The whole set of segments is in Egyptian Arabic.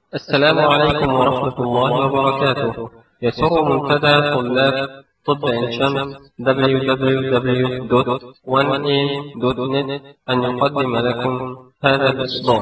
السلام عليكم ورحمة الله وبركاته يسر منتدى طلاب طب عين شمس www.1am.net أن يقدم لكم هذا الإصدار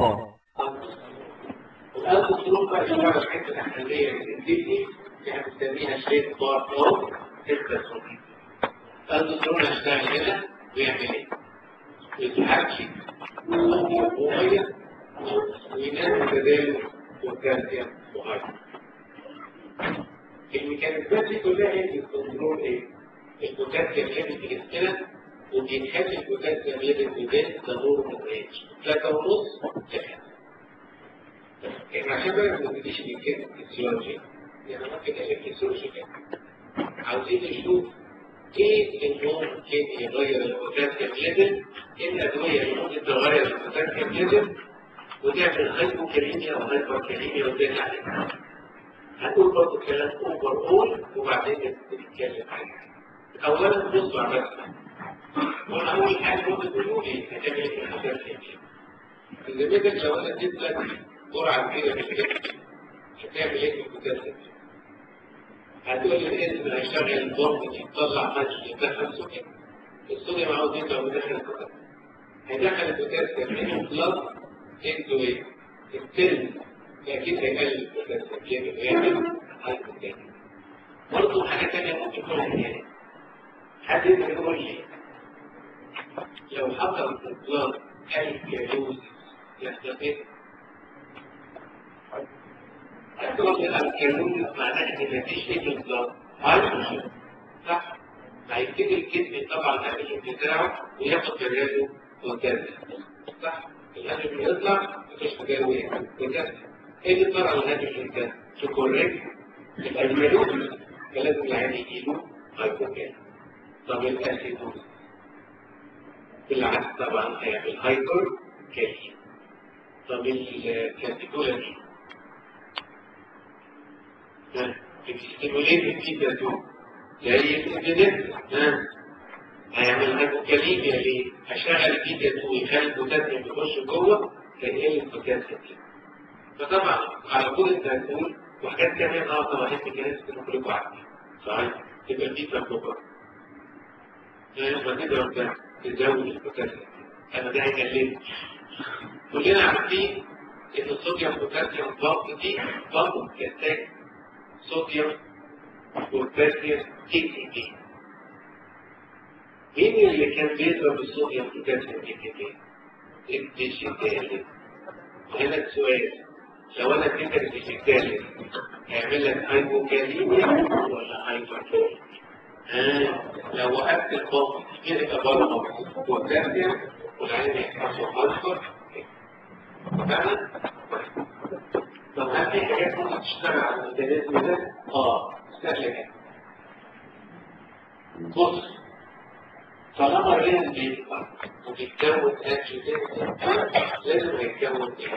الآن الظروف بقى اللي بقى الحته التحليليه اللي بتدي احنا بنسميها شيء بار او التسويق الآن الظروف هيشتغل هنا ويعمل ايه؟ يتحكي ميه وينام تداول وكالسيوم وهايدروجين الميكانيزمات دي كلها هي اللي بتكنترول ايه؟ البوتاسيوم ليفل في جسمنا وبيتحكم البوتاسيوم ليفل بدايه تدور الرينج 3 ونص لحد احنا عشان بقى ما نبتديش نتكلم فيسيولوجي يعني ممكن نقلب فيسيولوجي كده عاوزين نشوف ايه اللي ممكن يغير البوتاسيوم ليفل ايه الادويه اللي ممكن تغير البوتاسيوم ليفل وتعمل هايبوكاليميا او هايبركاليميا وتدل عليها هنقول برضه كلام اوفر اول وبعدين نتكلم عنها اولا بصوا على الرسمه وانا اول حاجه ممكن تقولوا لي هتعمل ايه في البوتاسيوم اذا بدك لو انا اديت لك جرعه كبيره من الكتف هتعمل ايه في البوتاسيوم هتقول لي الاسم هيشغل البومب يطلع مادة يدخل صوديوم الصوديوم عاوز يطلع ويدخل البوتاسيوم هيدخل البوتاسيوم من البلد انتو ايه؟ السيل اكيد هيقلل البوتاسيوم ليه ويعمل هايبوتاسيوم برضه حاجه ثانيه ممكن تقولها يعني حد يقدر يقول لي لو حصل في البلد الكالوز يحصل ايه؟ هتقول لي الكالوز معناها ان مفيش ايه في البلد هايدروجين صح؟ هيبتدي الجسم يطلع الهيدروجين بتاعه وياخد برياده بوتاسيوم صح؟ الهيدروجين يطلع مفيش مجال ايه؟ بوتاسيوم ايه اللي طلع الهيدروجين ده؟ تكوريكت الكالوز فلازم العين يجيله هايبوكالوز طب الاسيدوز بالعكس طبعا هيعمل هايبر كالسيوم طب الكاتيكولامين بتستيموليت البيتا 2 زي الانجليز هيعمل هايبوكاليميا ليه؟ هشغل البيتا 2 يخلي البوتاسيوم يخش جوه فيقل البوتاسيوم فطبعا على طول انت هتقول وحاجات كمان اه طبعا انت كناس كلكم عارفين صحيح تبقى البيتا كبر فتضرب ده تزود البوتاسيوم انا ده هيكلمني كلنا عارفين ان الصوديوم بوتاسيوم ضغط دي ضغط بتحتاج صوديوم بوتاسيوم تي تي بي مين اللي كان بيضرب الصوديوم بوتاسيوم تي تي بي؟ الديجيتالي وهنا السؤال لو انا اديتك ديجيتالي هيعمل لك هايبوكاليميا ولا هايبركاليميا؟ آه. لو وقفت الضغط يبقى بره بوتاسيوم والعين يحصل اكبر فعلا طب هل في حاجات ممكن تشتغل على الميكانيزم ده؟ اه سهله جدا بص طالما الرين بيطلع وبيتكون انجيوتين لازم هيتكون ايه؟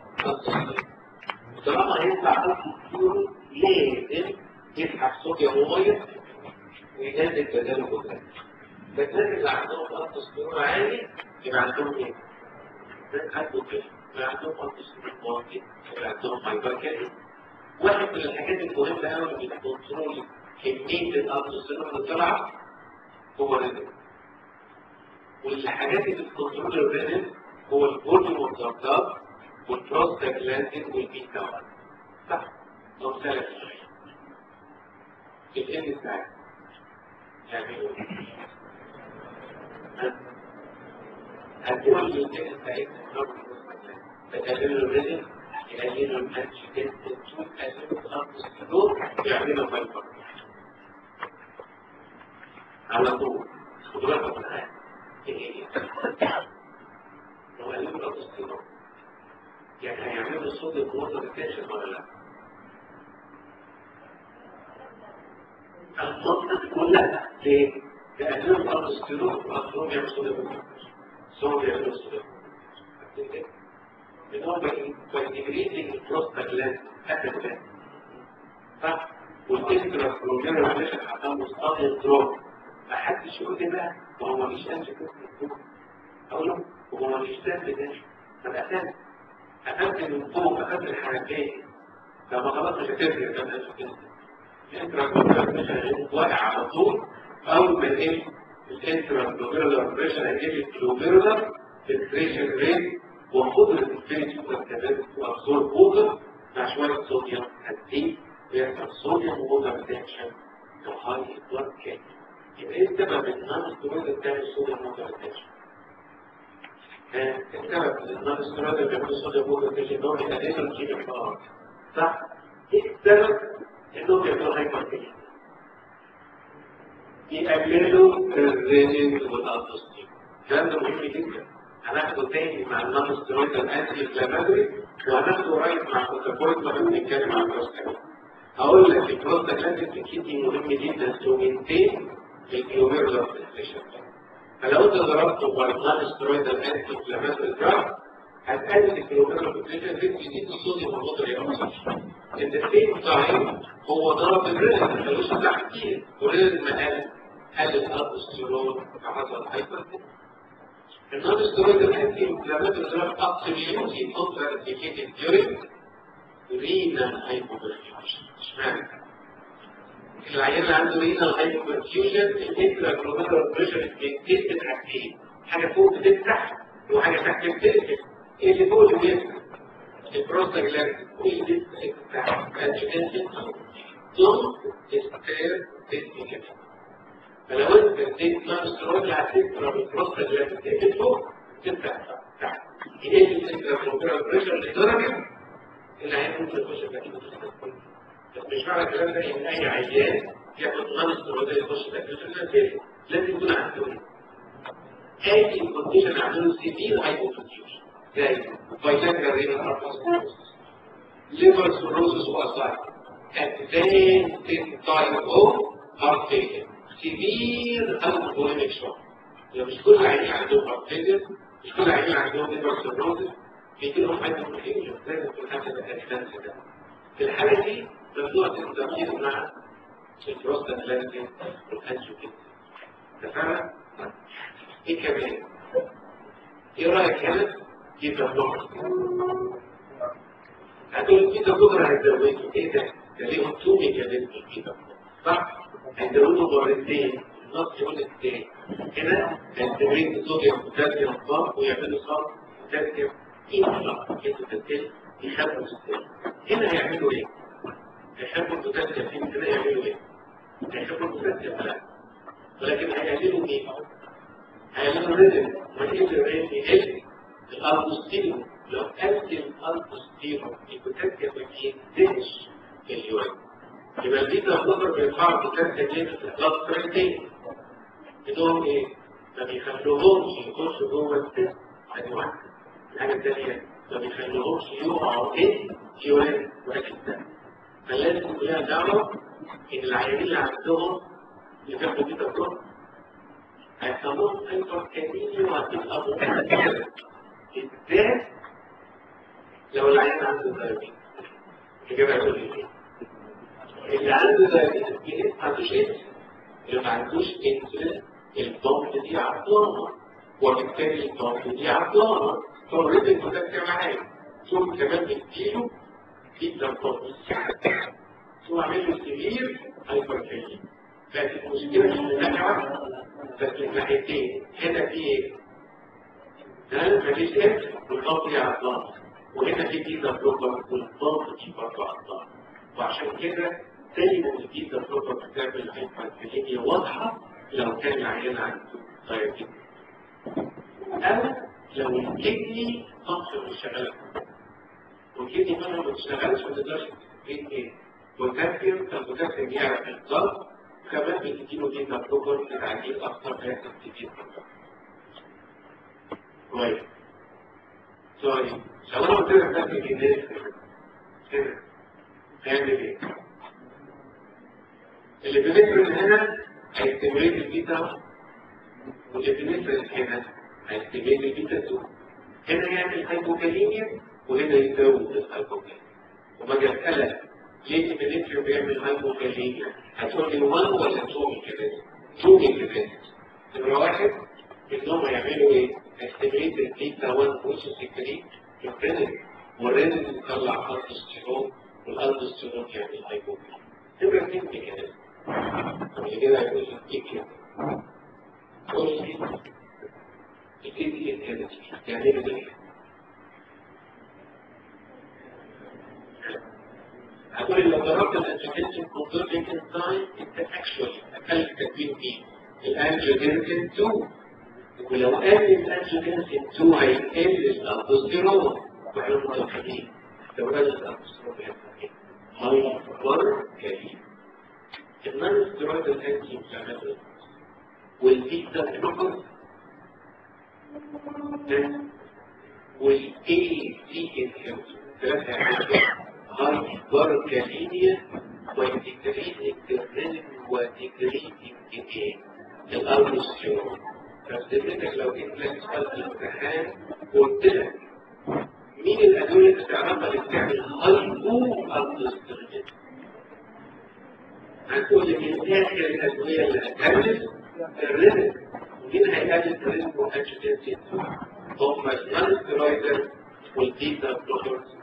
طالما هيطلع انجيوتين لازم يسحب صوديوم وميه وينزل بداله بوتاسيوم فالناس اللي عندهم انتوستيرون عالي يبقى عندهم ايه؟ عنده كده يبقى عندهم انتوستيرون واطي يبقى عندهم هايبركالي واحد من الحاجات المهمة قوي اللي بتكنترول كمية الانتوستيرون اللي طالعة هو الريتم والحاجات اللي بتكنترول الريتم هو الفوليوم اوف ذا بلاد والبروستاجلاندين والبيتا 1 صح؟ دول ثلاث حاجات الان بتاعك يعملوا هتقول لي الان بتاعتنا فتقللوا الريتم يقللوا الانتي تيست يقللوا الانتي يعملوا فايبر على طول خدوا معايا لو قللوا الانتي يعني هيعملوا صوت الوتر ريتنشن ولا لا؟ المنطق كلها ليه؟ لأنهم الأندوستيرون والأندوستيرون بيعملوا صوديوم صوديوم بيعملوا صوديوم إن هم بينتجريتنج البروستاجلاند أكل صح؟ والإكسترا بروجينال ريليشن حطها مستقبل دروب ما حدش يقول لي بقى ما هو مفيش أنت كده أقول له هو مفيش دم ده طب أساسا اخدت من فوق اخدت الحنفيه لما خلاص مش هتفرق كان الانترا كلوبيرال بريشر هيبقى واقع على طول اول ما ايه الانترا كلوبيرال بريشر هيجيب الكلوبيرال فلتريشن ريت وقدرة الفينش والكبات وابزورب ووتر مع شوية صوديوم هتزيد ويحصل صوديوم ووتر ريتنشن وهاي بلاد كيك يبقى ايه السبب ان النون ستيرويد بتعمل صوديوم ووتر ريتنشن؟ السبب ان النون ستيرويد بيعمل صوديوم ووتر ريتنشن ان هو بيقلل الجي اف ار صح؟ ايه السبب انهم بيعملوا هايبرتنشن؟ يقللوا الرينين والالدوستين الكلام ده مهم جدا هناخده تاني مع النون ستيرويد الانتي انفلاماتوري وهناخده قريب مع الكورتيكويد لما بنتكلم عن البروستاجلاند هقول لك البروستاجلاند الكيدني مهم جدا تو مينتين الكلوميرولار فلتريشن فلو انت ضربته بالنون ستيرويد الانتي انفلاماتوري دراج هتقلل الكلوميرولار فلتريشن ريت يزيد الصوديوم والوتر يبقى In the same time هو ضرب الرئه ما خلوش يطلع كتير والرئه ما قل قل الالدوستيرون فحصل هايبرتنشن النون ستيرويد الانتي انفلاماتوري دراج absolutely contraindicated during renal hypoperfusion اشمعنى؟ العيان اللي عنده renal hypoperfusion الانترا كلوميرال بريشر بيتست حاجتين حاجه فوق بتفتح وحاجه تحت بتقفل ايه اللي فوق اللي بيفتح؟ البروستاجلاند واللي بتفتح الجنسيت don't spare this mechanism فلو انت اديت نون ستيرويد هتضرب البروستاجلاند تقفل فوق تفتح تحت يقل الانترا كلوميرال بريشر لدرجه اللي هيموت يخش في بس مش معنى الكلام ده ان اي عيان ياخد نون ستيرويد يخش في لازم يكون عنده اي كونديشن عنده سيفير هايبوتنشن زي فايتاكرا رينال ارثروسكليروسيس ليفر سيروسيس واسايد advanced type of heart failure severe alcoholic shock يعني مش كل العيانين عندهم heart failure مش كل العيانين عندهم ليفر سيروسيس بيجيلهم هايبوتنشن لازم تكون حاجه الادفانس ده في الحاله دي ممنوع التمريض مع البروستاجلاندين والانجيوتنسين اتفقنا؟ ايه كمان؟ ايه رايك هنا؟ كيف الضغط؟ هتقول كده بكره هيزودوا ايه ده؟ ده ليهم تو ميكانيزم كده صح؟ هيزودوا مرتين النص يقول لك تاني هنا هيستمرين الصوديوم بوتاسيوم صار ويعملوا صار بوتاسيوم انفلق كده بالتالي يخافوا السيل هنا هيعملوا ايه؟ هيحبوا البوتاسيوم في هنا يعملوا ايه؟ هيحبوا البوتاسيوم لا ولكن هيعملوا ايه؟ هيعملوا ريزم ولكن الريزم يقل الالبوستيرو لو قل الالبوستيرو البوتاسيوم ما بينزلش في اليورين يبقى البيتا بلوكر بيرفعوا البوتاسيوم ليفل في البلاد سترينتين بدون ايه؟ ما بيخلوهمش يخشوا جوه السيل ادي واحده الحاجه الثانيه ما بيخلوهمش يقعوا ايه؟ يورين ولكن ده فلازم كلها دعوه ان العيانين اللي عندهم اللي بياخدوا بيتا بلوكر هيسموهم هايبر كانيميا وهتبقى مؤثرة بالذات لو العيان عنده دايابيتس الإجابة هتقول لي ايه؟ اللي عنده دايابيتس كده ما عندوش انسولين اللي ما عندوش انسولين البامب دي عطلانة وبالتالي البامب دي عطلانة فالريتم متذكر معايا ثم كمان بتديله بيتا بامب ثم عامل له سرير هايبر كانيميا لكن المشكلة مش من ناحية واحدة بس من ناحيتين هنا في ايه؟ ده مفيش ايه والضغط دي عطلان وهنا في بيتا بلوكر والضغط دي برضه عطلان وعشان كده دايما البيتا بلوكر بتعمل هايبركليميا واضحة لو كان العيان عنده دايابيتس أو لو الكدني فانكشن مش شغالة والكدني فانكشن ما بتشتغلش ما تقدرش تدي ايه؟ بوتاسيوم فالبوتاسيوم يعرف الضغط كمان بتديله بيتا بلوكر لتعديل اكتر هيحصل كتير كويس طيب لو انا قلت لك ده في الناس هنا هيعمل ايه؟ اللي بنفرد هنا هيستمرين البيتا واللي بنفرد هنا هيستمرين البيتا 2 هنا يعمل هايبوكاليميا وهنا يزود الهايبوكاليميا وما اسالك ليه البنفرد بيعمل هايبوكاليميا؟ هتقول لي 1 ولا 2 ميكانيزم؟ 2 ميكانيزم نمرة واحد انهم يعملوا ايه؟ استمريت البيتا 1 بوش سكريت البريدل والرينين بتطلع الدوستيرون والالدوستيرون يعمل هايبوكسيا نمرة اتنين ميكانيزم اللي كده هيقول لك ايه كده قول لي بتدي انهبيتور تعمل ايه؟ هتقول لو ضربت الانجيوتنسين كونفرتنج انزايم انت اكشولي اقل تكوين فيه الانجيوتنسين 2 ولو قل الانجيوتنسين 2 هيقل الالدوستيرون واحنا متوقعين لو قل الالدوستيرون هيحصل ايه؟ هايبر كريم النون ستيرويد الانتي انفلاماتوري والبيتا بلوكر والاي سي انهبيتور ثلاثة هايبر كاليميا وانتجريت انترنال وانتجريت انتجريت الالدوستيرون فاستفدتك لو جيت لك سؤال في الامتحان قلت لك مين الادويه اللي تعرفها اللي بتعمل هايبو الدوستيرون هتقول لي من اخر الادويه اللي هتقلل الرزق مين هيقلل الرزق والانجيوتنسين هم النون ستيرويدال والبيتا بلوكرز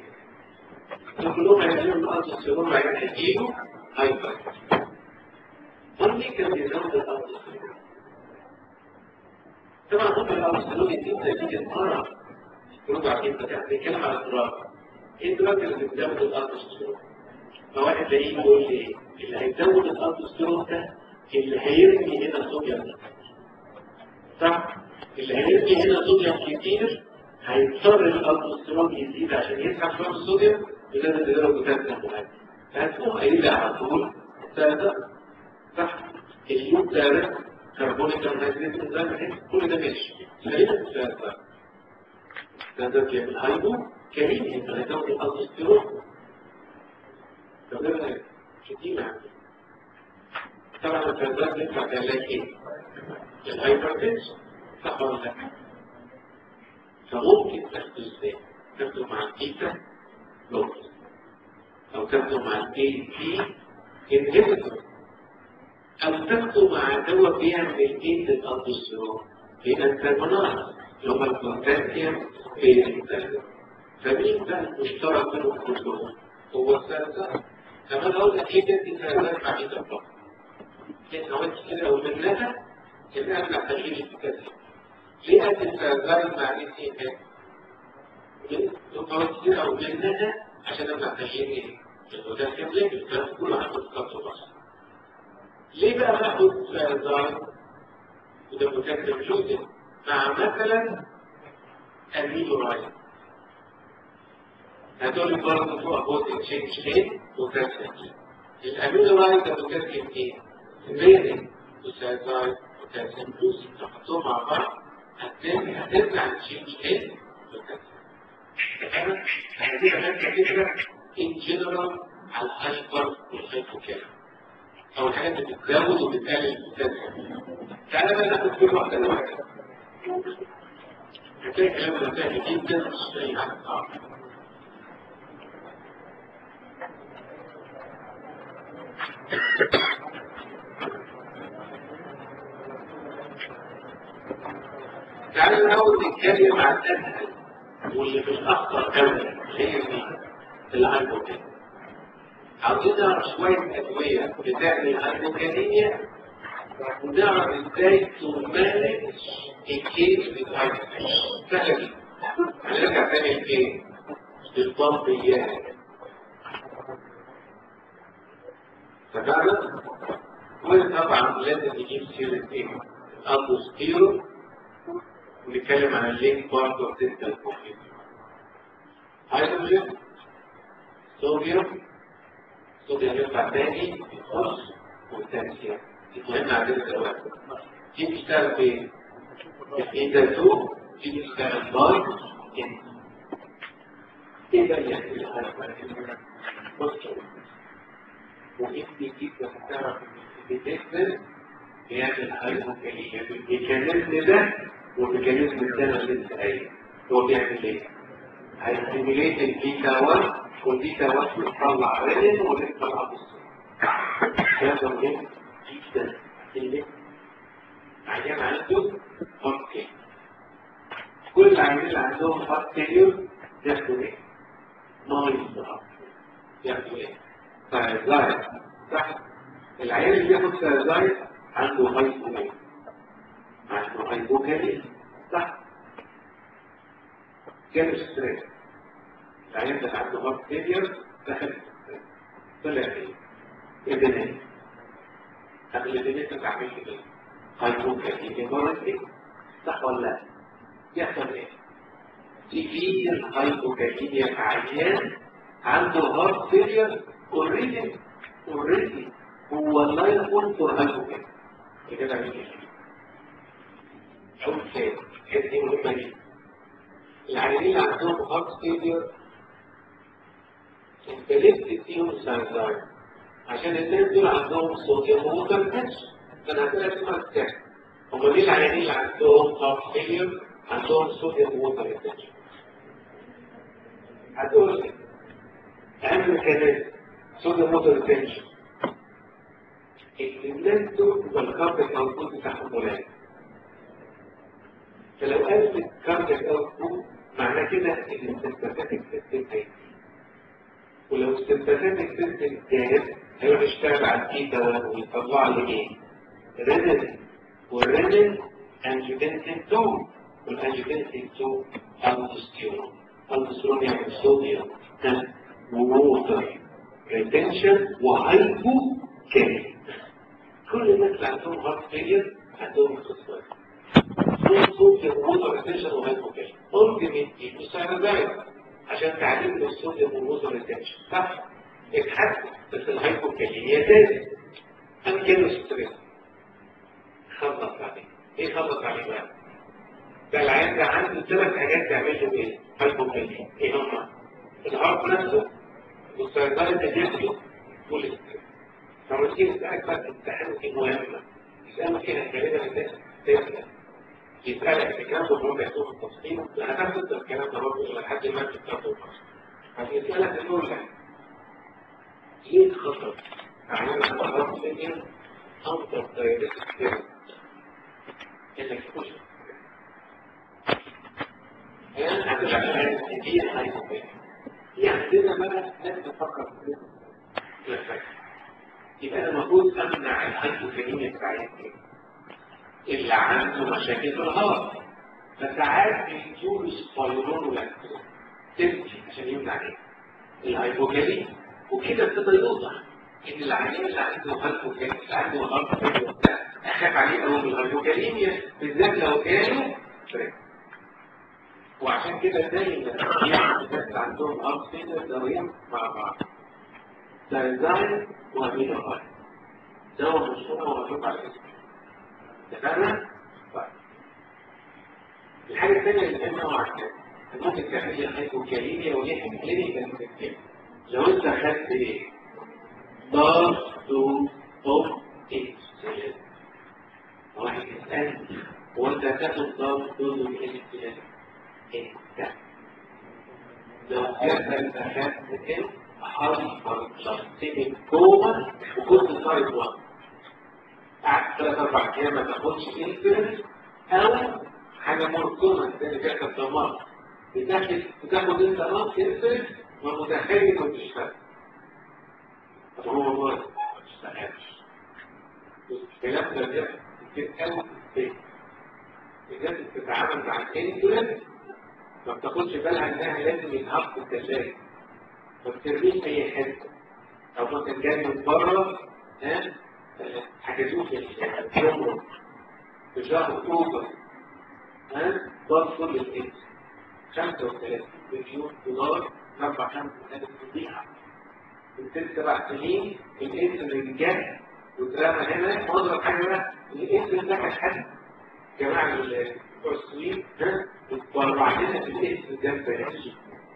كلهم هيقللوا الالدوستيرون وبعدين هيجيله هايبر مين كان بيزود الالدوستيرون طبعا هم الالدوستيرون يديك نتيجه مرض ربع كده بيتكلم على الدراج ايه الدراج اللي بتزود الالدوستيرون فواحد تلاقيه يقول لي اللي هيزود الالدوستيرون ده اللي هيرمي هنا صوديوم صح اللي هيرمي هنا صوديوم كتير هيضطر الالدوستيرون يزيد عشان يسحب شويه الصوديوم ولازم تديله بوتاسيوم مهم فهتقوم قايله على طول ده صح اليوم ده كربونيك انهيدريت انزيم كل ده ماشي خلينا في ده ده بيعمل هايبو كريم انت هتزود الالدوستيرون تمام كتير عندي طبعا الفرزات ينفع تعمل ايه؟ الهايبرتنشن صح ولا لا؟ فممكن تاخده ازاي؟ تاخده مع البيتا بلوكر او تاخده مع الاي بي انهبيتور او تاخده مع دواء بيعمل ايه للالدوستيرون بانتاجونات اللي هم البوتاسيوم بينتاجون فمين بقى المشترك بينهم كلهم؟ هو السلسلة كمان اقول لك ايه تدي سلسلة مع ايد الله لان هو انت كده لو منها كده امنع تغيير الكتاب ليه ادي السلسلة مع ايد ايه ليه؟ هو انت كده لو منها عشان امنع تغيير ايه البوتاسيوم ليه الكلام كله هاخد خطوة بس ليه بقى باخد سلسلة وده بوتاسيوم جوزن مع مثلا اميلو رايت هتقول لي برضه تو ابوت تشينج ايه بوتاسيوم الامينو رايت ده بوتاسيوم ايه رينين وسايزايد بوتاسيوم بلوز تحطهم مع بعض هترجع تشينج ايه بوتاسيوم تمام هذه كانت فكره ان جنرال على الهايبر والهايبوكال او الحاجات اللي بتزود وبتقلل البوتاسيوم تعالى بقى ناخد كل واحده لوحدها هتلاقي كلام ده سهل جدا مش لاقي حاجه صعبه تعالوا الأول نتكلم عن الأسهل واللي مش أخطر كمان هي دي الهايبوكين عاوزين نعرف شوية أدوية بتعمل الهايبوكينية ونعرف ازاي تمانج الكيس بالهايبوكين سهل جدا هنرجع تاني لإيه؟ للطبيات ففعلا وطبعا لازم نجيب سيرة ايه؟ الأندوستيرو ونتكلم عن اللينك بارت اوف ديستال كومبليت هيدروجين صوديوم صوديوم ينفع تاني الفوس والتنسيق دي مهمة عندنا دلوقتي دي بتشتغل فين؟ الإيدا 2 دي بتشتغل باي إن إيه ده اللي يحكي الحالة؟ بص وإنت جدا هتعرف بتكتب بيعمل هايبوكالية بالميكانيزم ده والميكانيزم الثاني اللي انت قايله هو بيعمل ايه؟ هيستيميليت البيتا 1 والبيتا 1 بتطلع رينين وبتطلع هذا مهم جدا اللي عيان عنده هارت كل العيانين اللي عندهم هارت فيليور ياخدوا ايه؟ مايز ياخدوا ايه؟ سايزايد صح؟ العيال اللي بياخد سايزايد عنده هايبو ايه؟ عنده هايبوكالي صح؟ كان ستريس العيال ده عنده هارت فيلير دخل طلع ايه؟ ابنية طب الابنية ما تعملش ايه؟ هايبوكالي مرضي صح ولا لا؟ يحصل ايه؟ سيفير هايبوكاليميا في عيان عنده هارت فيلير اوريدي اوريدي هو لاين بوينت فور هايبوكاليميا كده عامل ايه؟ اول شيء هذه مهمه جدا العيانين اللي عندهم هارت فيلير انت ليه بتديهم سايزايد عشان الناس دول عندهم صوديوم ووتر تنشن كان عندنا اسمها التاك هم ليه العيانين اللي عندهم هارت فيلير عندهم صوديوم ووتر تنشن هتقول لي اهم ميكانيزم صوديوم ووتر تنشن الناس دول بالكاربك اوتبوت بتاعهم قليل فلو قلت الكاربك اوتبوت معناه كده ان السمباثيك سيستم هيزيد ولو السمباثيك سيستم زاد هيروح يشتغل على الكيتا ويطلع لي ايه؟ رينين والرينين انجيوتنسين 2 والانجيوتنسين 2 الدوستيرون الدوستيرون يعني صوديوم ووتر ريتنشن وهايبو كيمي كل الناس اللي عندهم هارت فيلير عندهم اختصار صوديوم ووتر ريتنشن وهايبو كيمي اولتيميتلي مساعدات عشان تعليم الصوديوم والووتر ريتنشن صح اتحسن بس الهايبوكاليميا زادت ام كانوا ستريس خلص عليه ايه خلص عليه بقى ده العيان ده عنده ثلاث حاجات تعمل له ايه هايبوكاليميا ايه هما الهارت نفسه والسيطره تجاهله والستريس فلما تيجي تسالك بقى الامتحان دي مهمه يسالك فيها غالبا الناس تسال يسالك الكلام ده برضه يحصل التفصيل هتاخد الكلام ده برضه لحد ما تكتبه هيسالك يقول لك ليه خطر أعمال الأمراض الثانية أنظر طريقة الكلام إنك تخش الآن هتبقى دي هايبوكاليميا في عندنا بقى ناس تفكر في كده يبقى أنا المفروض أمنع الهايبوكاليميا بتاعتي اللي عنده مشاكل في الهضم فساعات بيدوا سبايرون ولاكتوز تمشي عشان يمنع ايه؟ الهايبوكاليميا وكده ابتدى يوضح ان العيان اللي عنده هايبوكاليميا اللي عنده هايبوكاليميا اخاف عليه قوي من الهايبوكاليميا بالذات لو جاله فريق وعشان كده دايما يعني الناس عندهم هارت فيلر دوايين مع بعض دايزاين وامينو هاي دواء مشهور ومكتوب على اسمه اتفقنا؟ طيب الحاجه الثانيه اللي احنا وعدناها ممكن تعمل لي هايبوكاليميا وليها كلينيكال سيستم لو انت خدت ايه دار تو اوف اكسلنس واحد يسألني هو انت هتاخد دار تو اوف اكسلنس انت لو كنت انت خدت ايه هايبر جاستيك كوما وكنت تايب 1 قعدت ثلاث اربع ايام ما تاخدش انسولين او حاجه مركونه زي اللي كانت دمار بتاخد بتاخد انت نص انسولين ومتخيل ما بتشتغل طب هو والله ما بتشتغلش الكلام ده ده كتير قوي في البيت الناس بتتعامل مع الانسولين ما بتاخدش بالها انها لازم يتحط في الثلاجه ما بترميش اي حته او مثلا جاي من بره ها حجزوه في الجمرك في شهر اكتوبر ها ضرب كل الانس 35 مليون دولار اربع خمس سنين فضيحه من ست سبع سنين الانس اللي جه واترمى هنا واضرب حاجه بقى الانس ده كان حد جماعه بتوع السويد ها اتبرع لنا في الانس ده ببلاش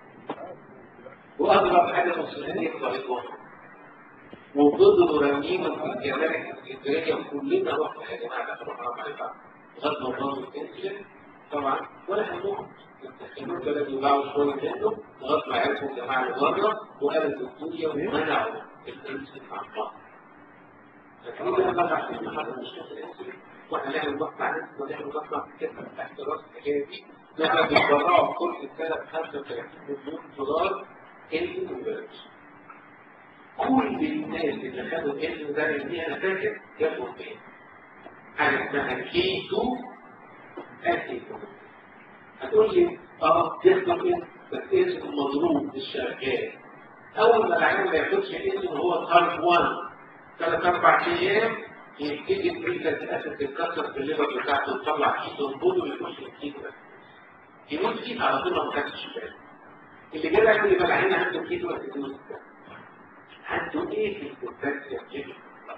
واضرب حاجه مسلمين يطلع الجمهور وفضلوا رامين في الجمارك الاسكندريه كلنا رحنا يا جماعه ده حرام عليك لغايه ما وصلوا الانسولين طبعا ولا همهم التخيلون بدأوا يباعوا شويه منه لغايه ما عرفوا الجماعه اللي بره وقالوا الدكتوريا ومنعوا الانسولين عن بعض لكن ده بقى عشان ما حد مش الانسولين واحنا نعمل ضغط على الناس ونعمل ضغط على الكتف تحت راس الحكايه دي لما بيتبرعوا كل سنة ب 35 مليون دولار انزل وبلاش كل الناس اللي خدوا انزل ده دي انا فاكر جابوا فين؟ حاجة اسمها كي 2 اكيد هتقول لي اه ياخدوا ايه؟ بس اسم مضروب مش شغال اول ما العيان ما ياخدش اسم هو تايب 1 ثلاث اربع ايام يبتدي البريكا الاسد تتكسر في الليفر بتاعته وتطلع كيتون بود ويخش الكيتون يموت فيه على طول ما خدش باله اللي جاي يقول لي بقى العيان عنده كيتون اسيدوز عنده ايه في البوتاسيوم كده؟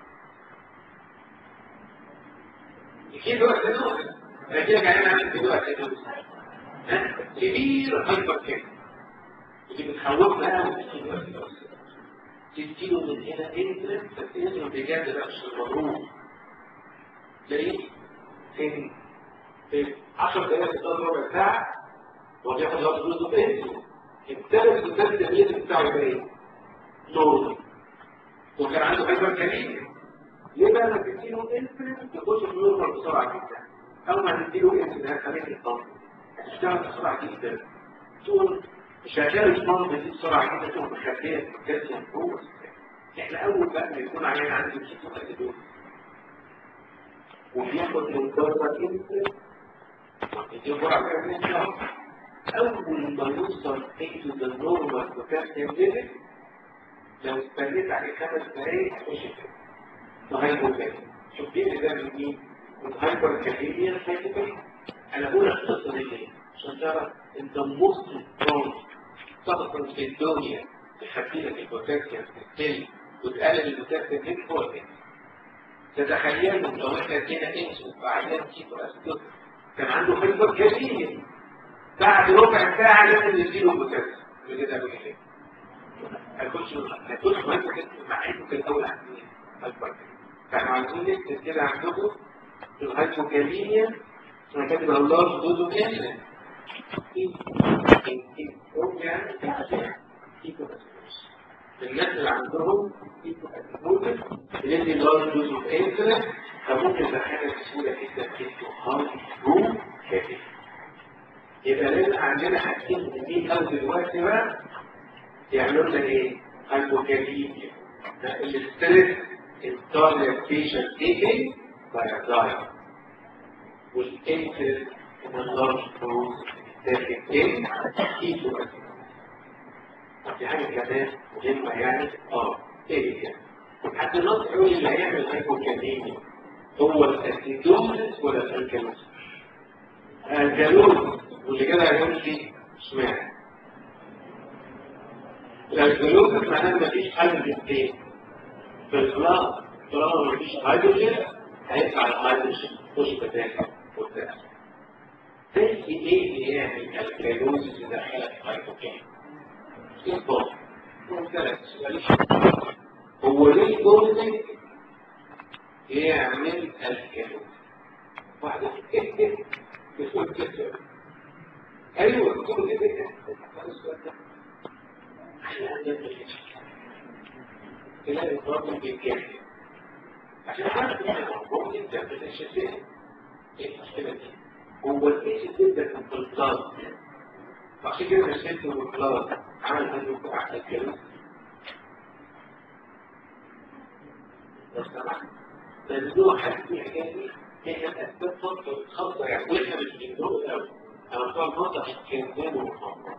الكيتون اسيدوز رجع العيان عنده كيتون اسيدوز كبير هايبر كده اللي بتخوفنا قوي الكيتون اسيدوز تديله من هنا انت تديله بجد بقى مش المضروب تلاقيه في في 10 دقائق 16 ربع ساعه هو بياخد وقت فلوسه في انسو الثالث والثالث التمييز بتاعه يبقى ايه؟ نور وكان عنده هايبر كاليميا ليه بقى لما تديله انسولين تخش في النورمال بسرعه جدا اول ما تديله انسولين هتخليك الضغط هتشتغل بسرعه جدا تقول شغال الضغط دي بسرعه جدا تقوم مخبيه الكالسيوم جوه احنا اول بقى ما يكون عيان عنده كيتو اسيدوز وبياخد من بره انسولين يديه جرعه كامله اول ما يوصل into the normal potassium level لو استنيت عليه خمس دقايق هيخش كده وهيبوكالي شوف دي ده من مين؟ من هايبر كاليميا هايبوكالي انا بقول القصه دي ليه؟ عشان تعرف انت موست سترونج سبستنس في الدنيا تخفي لك البوتاسيوم تقتل وتقلل البوتاسيوم ليك هو الانسولين تتخيلوا لو احنا ادينا انسولين وعيان كيتو اسيدوز كان عنده هايبر كاليميا بعد ربع ساعة لازم نديله بوتاسيوم اللي كده بيقول ايه؟ هيخش هيخش مهمة كده مع انه في الاول عندنا هايبر فاحنا عايزين نكتب كده عندكم في الهايبوكاليميا انا كاتب الله دوزو كامل الناس اللي عندهم اللي لارج دوز اوف انسولين فممكن تدخلها بسهوله جدا في هاي روم كافي يبقى لازم عندنا حاجتين مهمين قوي دلوقتي بقى يعملوا لنا ايه؟ هايبوكاليميا الاستريس التارجت بيشنت تيكينج باي دايت والانترست ان اللارج دوز تاخد ايه؟ كيتو في حاجه كمان مهمه يعني اه ايه هي؟ حد الناس يقول اللي هيعمل هايبوكاليميا هو الاسيدوزس ولا الالكالوزس؟ الالكالوزس واللي كده هيقول لي اشمعنى الالكالوزس معناه ان مفيش هيدروجين في البلاط طالما مفيش هيدروجين هيطلع الهيدروجين خش بتاعك قدام بس ايه اللي يعمل الكالوزس يدخلك في هيدروجين؟ يطلع ثلاث هو ليه جوزك يعمل الكالوزس؟ واحدة يقول كده ايوه تقول كده تلاقي الضغط بيتجاهل عشان عارف ان ممكن تعمل الشفاء ايه المشكله دي؟ هو الايش تبدا في البلطات عشان كده مشيت في البلطات عمل هذا احسن كلام لو سمحت ممنوع حد في حكايه دي هي الاسباب فتره خاصه يعني واحنا مش بنقول قوي انا بتوع الفتره كان وخاصه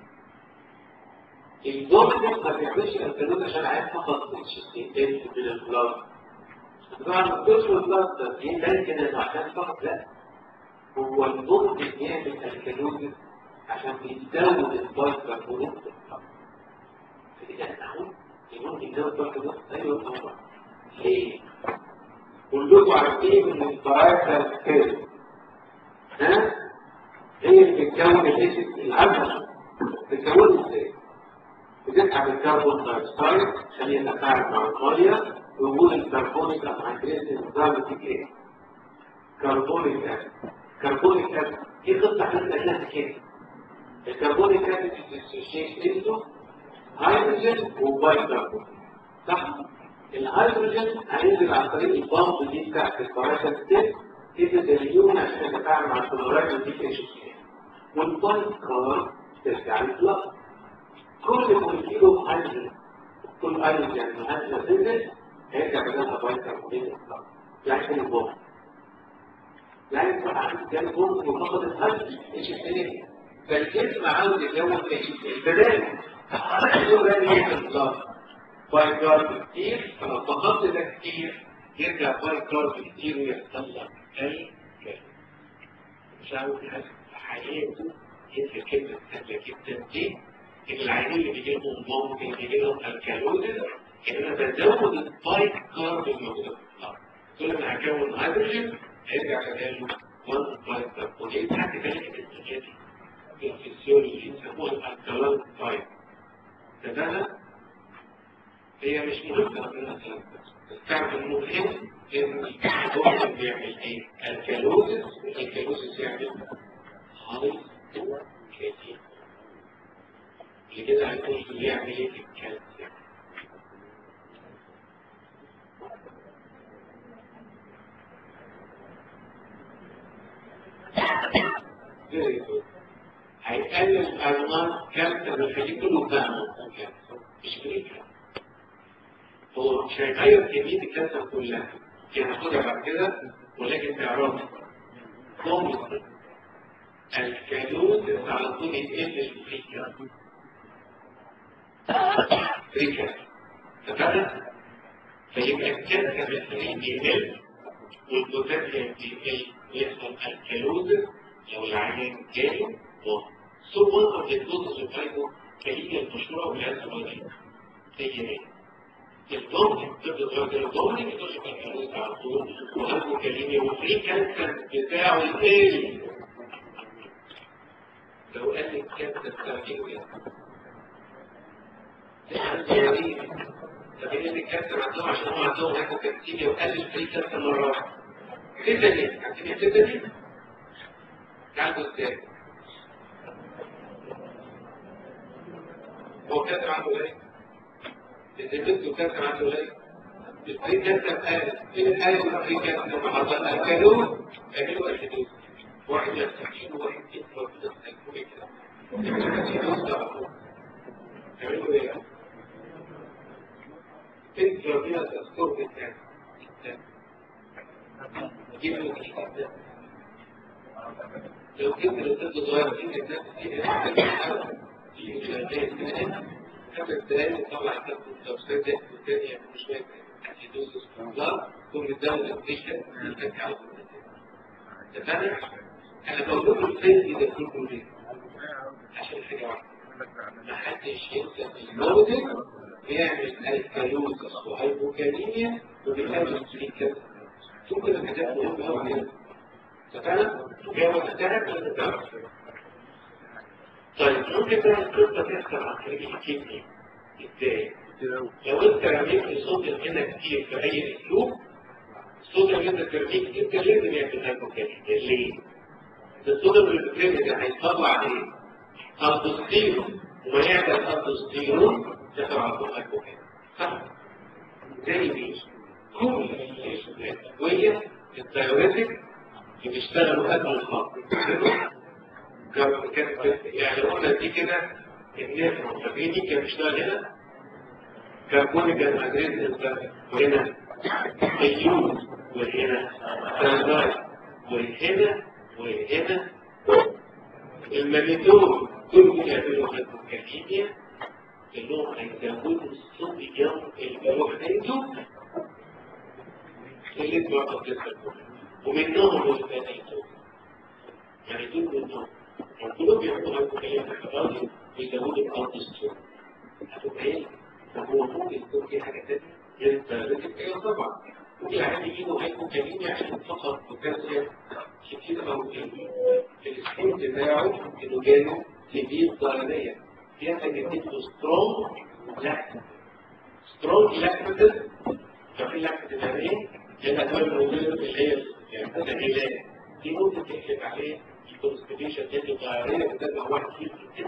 الدور ده ما بيعملش الانسولين عشان عايز فقط الشيستين من البلاد طبعا الدور والبلاد دي لا كده عشان فقط لا هو الدور بيعمل الكالوريز عشان بيزود البايكربونات في البلاد فكده معقول يقول بيزود البايكربونات ايوه طبعا ليه؟ كلكم عارفين ان البرايكر كده ها هي اللي بتكون الاسيد الهبل بتكون ازاي؟ بتسحب الكربون دايوكسيد عشان يتفاعل مع الميه وجود الكربونيك انهيدريت نظام ايه؟ كربونيك اسيد كربونيك اسيد دي قصه حتى كده كده الكربونيك اسيد بتسوشيت انتو هيدروجين وبايكربون صح؟ الهيدروجين هينزل عن طريق البامب دي بتاعت الباراشا ستيب تبدا اليون عشان تتفاعل مع الكلورايد ودي اتش سي والبايت كار ترجع للبلس كل مولكيولو هيدروجين كل ايون يعني هيدروجين سنتس هيرجع بدلها بايت كاربونيت يعني كان البوم يعني بقى عندي كان بوم وفقد الهيدروجين ايش الثاني فالجسم عاوز يكون البدائل يقول لازم يعمل بلس بايت كارب كتير فلو فقدت ده كتير يرجع بايت كارب كتير ويحصل لك اي كلام مش عاوز يحس في حياته هي كلمة سهلة جدا دي إن العينين اللي بيجي لهم ممكن يجي لهم الكالوزز إن أنا بزود البايت كارب الموجودة في الأرض كل ما هكون هيدروجين هيرجع كذلك 1 بايت كارب ودي تحت ذلك التجاري في الفسيولوجي يسموها الكالان بايت تمام هي مش مهمة ربنا بس تعرف المهم إن الكالوزز بيعمل إيه؟ الكالوزز الكالوزز يعمل هاي كتير لكده هيكون بيعمل ايه في الكالسيوم هيقلل انواع كالسيوم ويخليه كله فاهم مش بريكا هو مش هيغير كمية الكالسيوم كلها هناخدها بعد كده ولكن تعرفوا كوميسي الكالوز على طول يتقل الفريكا فريكا تمام فيبقى الكالسيوم الفريق يقل والبوتاسيوم يقل ويحصل الكالوز لو العيان جاي سو one of the causes of hypokalemia المشهورة والأسفلية هي ايه؟ الضغط تبدأ الضغط يخش في الكالوز على طول وهايبوكاليميا وفري كالسيوم بتاعه يقل لو قال لك كانت التركيب طب ايه اللي كانت عندهم عشان هم عندهم هاكو كابتيريا وقلل فري كانت مرة واحدة كده ليه؟ عارفين كده ليه؟ تعالوا ازاي؟ هو كاتب عنده ايه؟ الزبد كاتب عنده ايه؟ الفري كاتب قال ايه قال الفري كاتب لما حصل الكالون اعملوا الحدود واحد يستحيل وواحد يطلب يستحيل كده تعملوا ايه؟ تنسوا فيها تذكر بالتالي جيب له كده لو كنت لطفل صغير في الناس دي في الجلدات خمس دقايق طبعا كانت التوصيل ده الثانية مش فاكر أسيدوز استنظار كل الدولة بتشتغل تتكي على تمام؟ أنا بقول لكم الفيلم ده كله ليه؟ عشان حاجة واحدة ما حدش ينسى الموديل بيعمل الكالوزس وهايبوكاليميا وبيعمل سليكا ممكن الحاجات مهمة أوي كده تمام؟ وهي وقتها ولا تعرف طيب ممكن بقى القصة تحصل عن طريق الكيمياء ازاي؟ لو انت رميت الصوديوم هنا كتير في اي اسلوب الصوديوم اللي انت ترميه كتير كان لازم يعمل هايبوكاليميا ليه؟ الصوديوم اللي بترمي ده هيطلع ايه؟ الدوستيرون وما يعمل الدوستيرون يطلع على طول هايبوكاليميا صح؟ زي مين؟ كل الادويه الدايوريتك اللي بيشتغلوا قبل الخط كانت يعني قلنا دي كده النفر فاكرين دي كان بيشتغل هنا كربونيك انهيدريت وهنا ايود وهنا ترانزايت وهنا وهنا المانيتون كل يعملوا هايبوكاليميا انهم هيزودوا الصوديوم اللي بيروح عنده اللي بيوقف جسمه ومنهم الفانيتون يعني دول منهم كلهم بيعملوا هايبوكاليميا في الراجل بيزودوا الالدوستيرون هتبقى ايه؟ فهو ممكن يكون في حاجه ثانيه غير التهريج ايوه طبعا ممكن عادي يجيبوا هايبوكاليميا عشان فقط بوتاسيوم كتير او السكين بتاعه انه جاله كبير ضررية يحتاج يديله سترونج لاكتيف سترونج لاكتيف ففي لاكتيف يعني ايه؟ الادويه الموجوده اللي هي التسهيلات دي ممكن تقلب عليه الكونستيبيشن تدي ضررية وتدي واحد فيه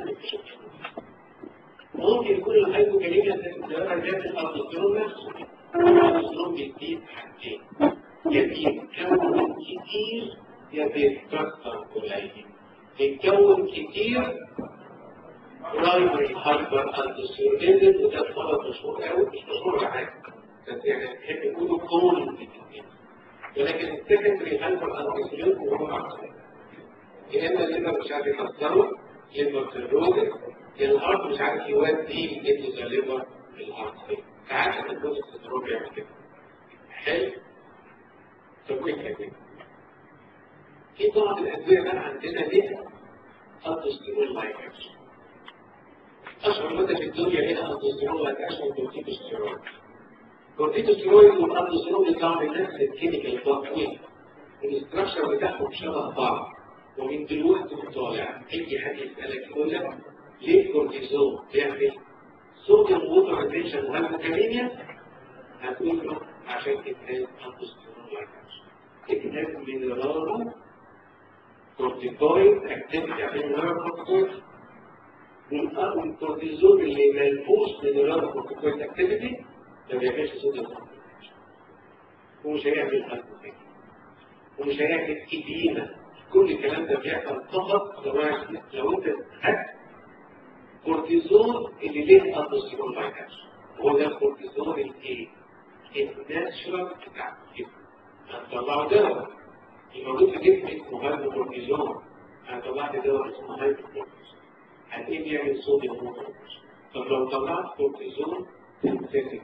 ممكن يكون الهايبوكاليميا سببها زيادة الألدوستيرون نفسه الألدوستيرون بيزيد حاجتين يا بيتكون كتير يا بيتكسر قليل بيتكون كتير برايمري هايبر اندستريوليزم وده مرض مشهور قوي مش مشهور ولا حاجه بس يعني تحب يقولوا كون ولكن السكندري هايبر اندستريوليزم هو اكثر يا اما الليفر مش عارف يحصله ليفر سيروزس يا الهارت مش عارف يودي انتو ذا ليفر الهارت ساعات الجزء السيروم بيعمل كده حلو طب ايه كده في بعض الادويه بقى عندنا ليها الدسترول لايك اكشن اشهر ماده في الدنيا هنا الدسترول لايك اكشن كورتيكوستيرويد كورتيكوستيرويد والالدسترول بيطلعوا من نفس الكيميكال تطويل الاستراكشر بتاعهم شبه بعض ومن دلوقتي وطالع اي حد يسالك يقول لك ليه الكورتيزون بيعمل صوديوم ووتر ريتنشن وهايبوكاليميا هتقول له عشان كتاب الدسترول لايك اكشن كتاب مينرالو كورتيكويد اكتيفيتي عشان مينرالو كورتيكويد والكورتيزون اللي ملفوش مينرالو كورتيكويد اكتيفيتي ما بيعملش صوديوم ومش هيعمل هايبوكاليميا ومش هيعمل إديمة كل الكلام ده بيحصل فقط لو لو انت خدت كورتيزون اللي ليه الدوستيرون لايكاش هو ده الكورتيزون الايه؟ الناتشرال بتاع الجسم هنطلعه دواء الموجود في جسم اسمه هايبو كورتيزون هنطلع لي دواء اسمه هايبو كورتيزون هتلاقيه بيعمل صوديوم موتور طب لو طلعت كورتيزون سينثيتيك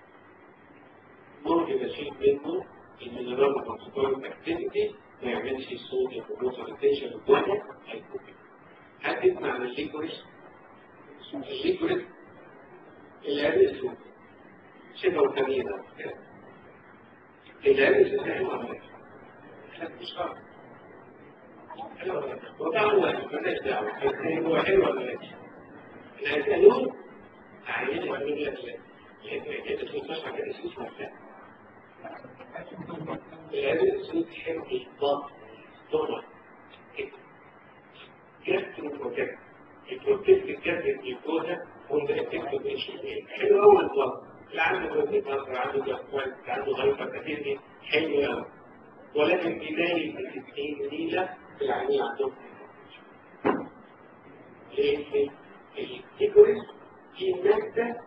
ممكن اشيل منه المينرال كورتيكويد اكتيفيتي ما يعملش صوديوم موتور ريتنشن ولا هيكون هتسمع عن الليكوريس الليكوريس الهرس شبه وكمينة الهرس ده حلوة مش شرط وطبعا مالناش دعوة بس هو حلو ولا لا الهيكلون عيان يقول لك لا لأن انت تفكرش على اسمه لا الهرس تحب الضغط طبعا جاسترو بروتكت البروتكت الجسد الجلوكوزا وانت تكتب ايش حلو قوي الضغط اللي عنده بروتكت اللي عنده جاسترويد اللي عنده هايبر كاتيزي حلو قوي ولكن بداية الاثنين نيلة في العينين عندهم ليه؟ الكيكوريس في مادة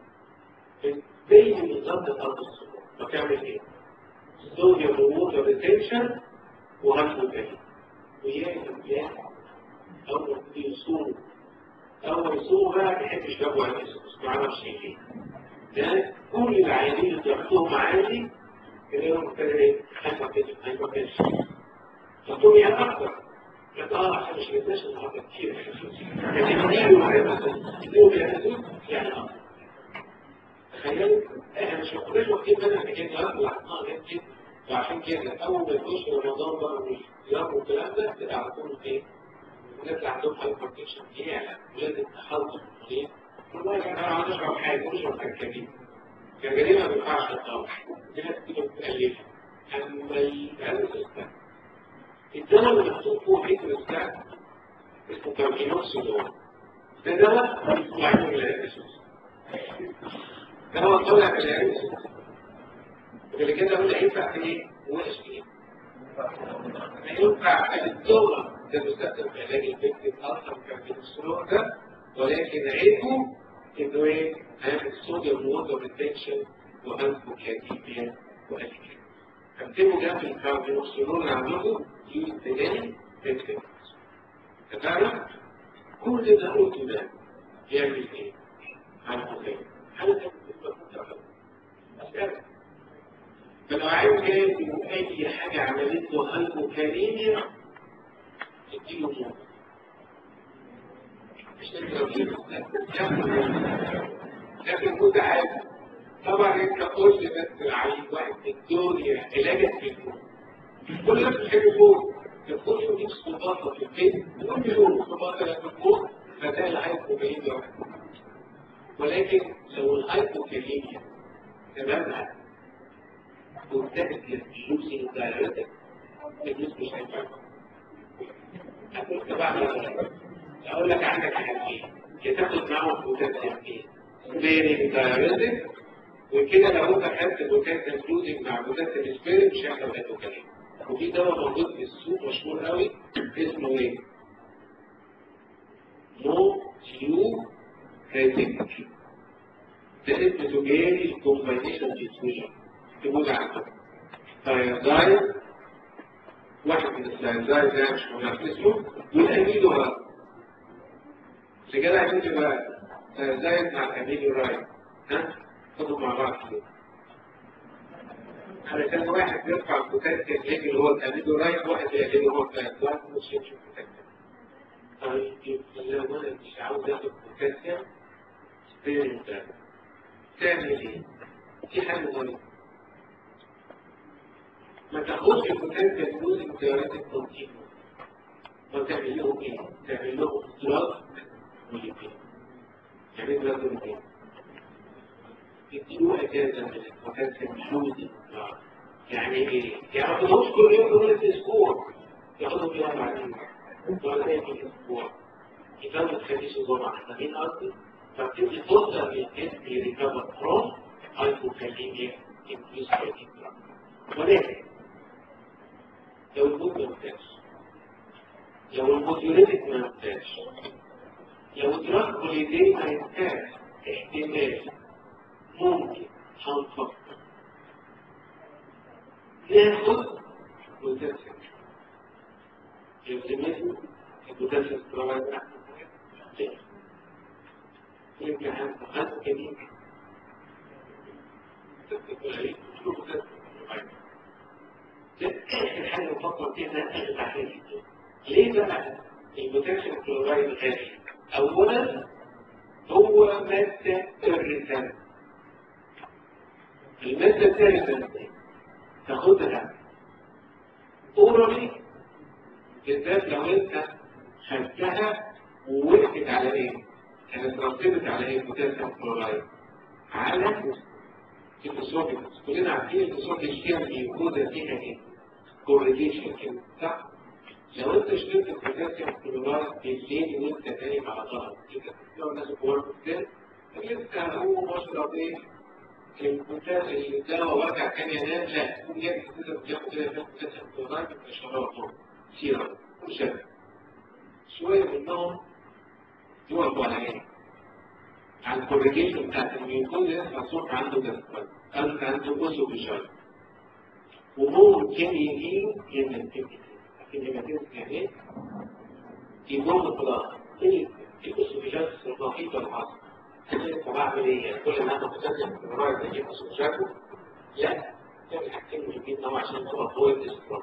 بتبين بالظبط الأرض الصغيرة بتعمل ايه؟ صوديوم ووتر ريتنشن وهايبوكاليميا وياهم ياهم أول يصوم أول يصوم بقى ما يحبش جابوا على الاسم ما اعرفش ليه ده كل العيانين اللي ضغطهم عالي تلاقيهم ابتدى ايه؟ هايبوكاليميا هايبوكاليميا ضغطهم يعني أكتر لا اه عشان مش بتناش النهارده كتير لكن اديله مثلا اديله بيعملوا يعني أكتر تخيلوا احنا مش مقدرين وقتين بدل ما كان يطلع اه كده وعشان كده اول ما يخش رمضان بقى والصيام والكلام ده تبقى على طول ايه؟ الناس عندهم هايبرتنشن يعلى ولازم تحضر ليه؟ والله يا جماعه انا اشرب حاجه اشرب كركديه كركديه ما بينفعش الطبع دي ناس كده بتألفها اما الهرس ده الدواء اللي مكتوب فوق فكر الساعه اسمه كاربينوكسيدون ده دواء بيطلع من الهرس دواء طالع من الهرس اللي كده قلنا ينفع في ايه؟ وحش ايه؟ ينفع الدورة ده بيستخدم في علاج الفكر اصلا كاربينوكسيدون ده ولكن عيبه انه ايه؟ هيعمل صوديوم ووتر ريتنشن وهايبوكاليميا والكاليميا اكتبوا جنب الكاربينوكسيدون اللي عندكم يوز تاني فكر تمام؟ كل اللي قلته ده يعمل ايه؟ هايبوكاليميا هل تبقى فلو عايز كاتب اي حاجة عملت له هايبوكاليميا اديله موت مش لكن كنت عارف طبعا انت قلت بس العيب واحد في الدنيا علاجك في الموت كل الناس بتحب الموت تخش وديك استضافه في البيت كل يوم استضافه في الموت فده الهايبوكاليميا ولكن لو الهايبوكاليميا تمامها وابتدت للجلوسين دايرتك الجلوس مش هينفع هتقول بعمل اقول لك عندك حاجتين يا تاخد معاهم بوتاسيوم ايه سبيرنج دايرتك وكده لو انت خدت بوتاسيوم فلوزنج مع بوتاسيوم سبيرنج مش هيحصل هيدروكالين وفي دواء موجود في السوق مشهور قوي اسمه ايه؟ نو سيو كريتيك ده اسمه تجاري الكومباينيشن ديسوجن تقول عنه ثايرزايد واحد من الثايرزايد ده مش مهم اسمه والامينو رايت عشان كده عايزين تبقى ثايرزايد مع الامينو رايت ها خدوا مع بعض كده علشان واحد يرفع البوتنسيال اللي هو الامينو رايت واحد اللي هو الثايرزايد مش يمشي البوتنسيال طيب لو انا مش عاوز اخد بوتنسيال فين ده تعمل ايه؟ في حاجة مهمة ما تاخدش البوتنسيال فلوس اختيارات التنظيم ما تعمل لهم ايه؟ تعمل لهم اختلاط موليكيول يعني ايه اختلاط موليكيول؟ تديله اجازة من البوتنسيال فلوس يعني ايه؟ يعني ما تاخدوش كل يوم كل اسبوع ياخدوا فيها بعدين ولا في الاسبوع يزود خليش الجمعة فاهمين قصدي؟ فبتدي فرصة للجسم يريكفر فروم هايبوكاليميا induced by the drug. ولكن لو الموت ما انتهاش لو الموديوليتك ما انتهاش لو الدراج هوليدي ما انتهاش احتمال ممكن هنفكر ناخد بوتنسيال يلزمته البوتنسيال سترايد احسن يمكن هنفكر كبير آخر حاجة بفكر فيها آخر تحليل ليه بقى البوتنشال كلورايد غالي؟ أولا هو مادة إريتانت المادة الإريتانت تاخدها أورالي بالذات لو أنت خدتها ووقفت على إيه؟ كانت رتبت على إيه البوتنشال كلورايد؟ على الاسوفيجس كلنا عارفين الاسوفيجس فيها الجلوكوزا فيها ايه؟ كورليشن كده صح؟ لو انت شربت البوتاسيوم كلورايد بالليل وانت نايم على ظهرك كده لو الناس كبار في السن لسه هو بشرب ايه؟ البوتاسيوم الدواء وارجع تاني انام لا يكون جاي كده بياخد كده البوتاسيوم كلورايد يبقى شربه سيرم وشرب شويه منهم يقفوا على عينك على الكوريجيشن بتاعت الميوكوز يحصل صوت عنده جلوكوز قلب عنده أسو بشار وممكن يجيب هيماتيمس لكن هيماتيمس يعني ايه؟ يقوم بالطلاق ايه الأسو بشار الرهيبة الحاصلة أنا بعمل ايه؟ يعني كل ما أنا بتسلم في الراية تجيب أسو بشار لا تعمل حاجتين مهمين أوي عشان تبقى فوق الاستروك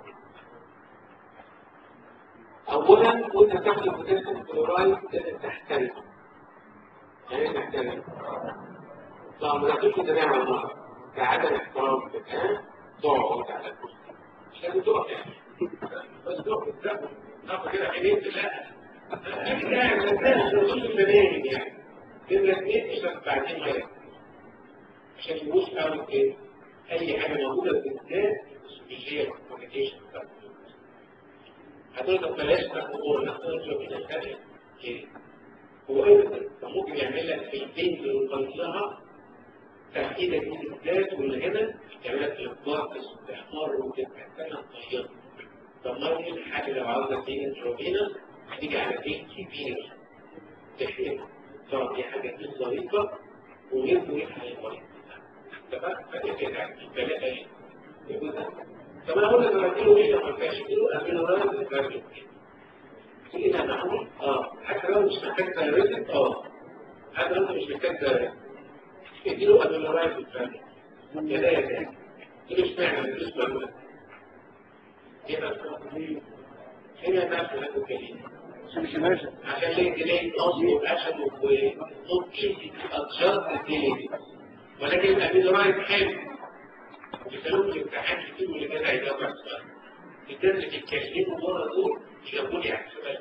أولا وأنت تاخد البوتاسيوم كلورايد لازم تحترمه يعني نحترم طبعا ما تقولش انت نعمل النهر كعدم احترام الان تقعد على الكرسي مش لازم تقف يعني بس تقف تقف تقف كده عينين لا لكن يعني ما تنساش رسول المناهج يعني نمرة اثنين اشرب بعدين غير عشان يبوش قوي ايه اي حاجه موجوده بالذات السوشيال كوميونيكيشن بتاعت هتقدر بلاش تاخد ناخد من الثانيه ليه؟ هو ايه ممكن يعمل لك في البنت اللي طلعها تحديدا دي بالذات واللي هنا يعمل لك الباركس وتحمر وتبقى سنه طيبه طب ما دي الحاجه لو عاوزه تيجي انتروفينس هتيجي على بيت كبير تحريم طبعا دي حاجه دي ظريفه وغير مريحه للمريض تمام فدي كده الثلاثه ايه طب انا اقول لك لما اديله ايه لما كانش اديله امينو رايز إذا معقول اه حتى لو مش محتاج دايركت اه حتى لو انت مش محتاج دايركت اديله ادولورايز بالفعل كده يا ده دي مش معنى مش معنى هنا هنا الناس هناك كلمة عشان ليه تلاقي اصل واكشن وممكن اتشارت الديلي ولكن الامينورايز حلو بيسالوك في الامتحان كتير واللي كده هيجاوب على السؤال الناس اللي بيتكلموا بره دول يقول يعني سؤال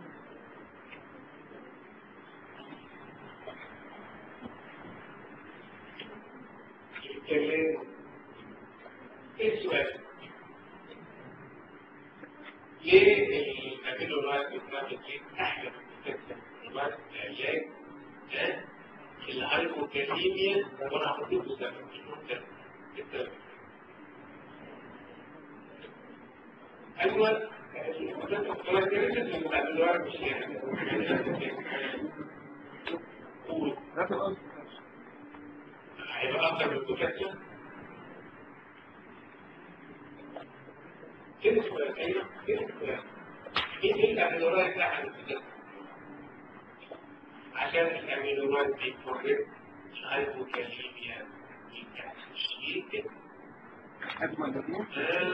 يتكلم ايه السؤال؟ ليه الامينو رايت والبلاتين احلى من الرايت العلاج الهايبوكاليميا وانا هحط لكم سبب السبب ايوه هيبقى اكتر من البوتاسيوم كده سؤال ايوه كده سؤال ايه ايه الاميلورايد ده عن البوتاسيوم عشان الاميلورايد بيكوريت الهايبوكاليميا الشيء كده أجمل مجموع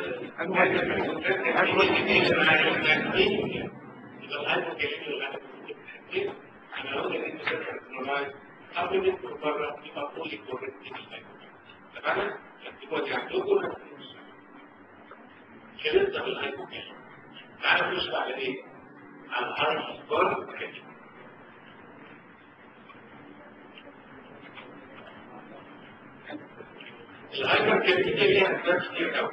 تعالوا نشرح على ايه؟ على الهايبر كاليميا الهايبر كاليميا ليها اسباب كتير قوي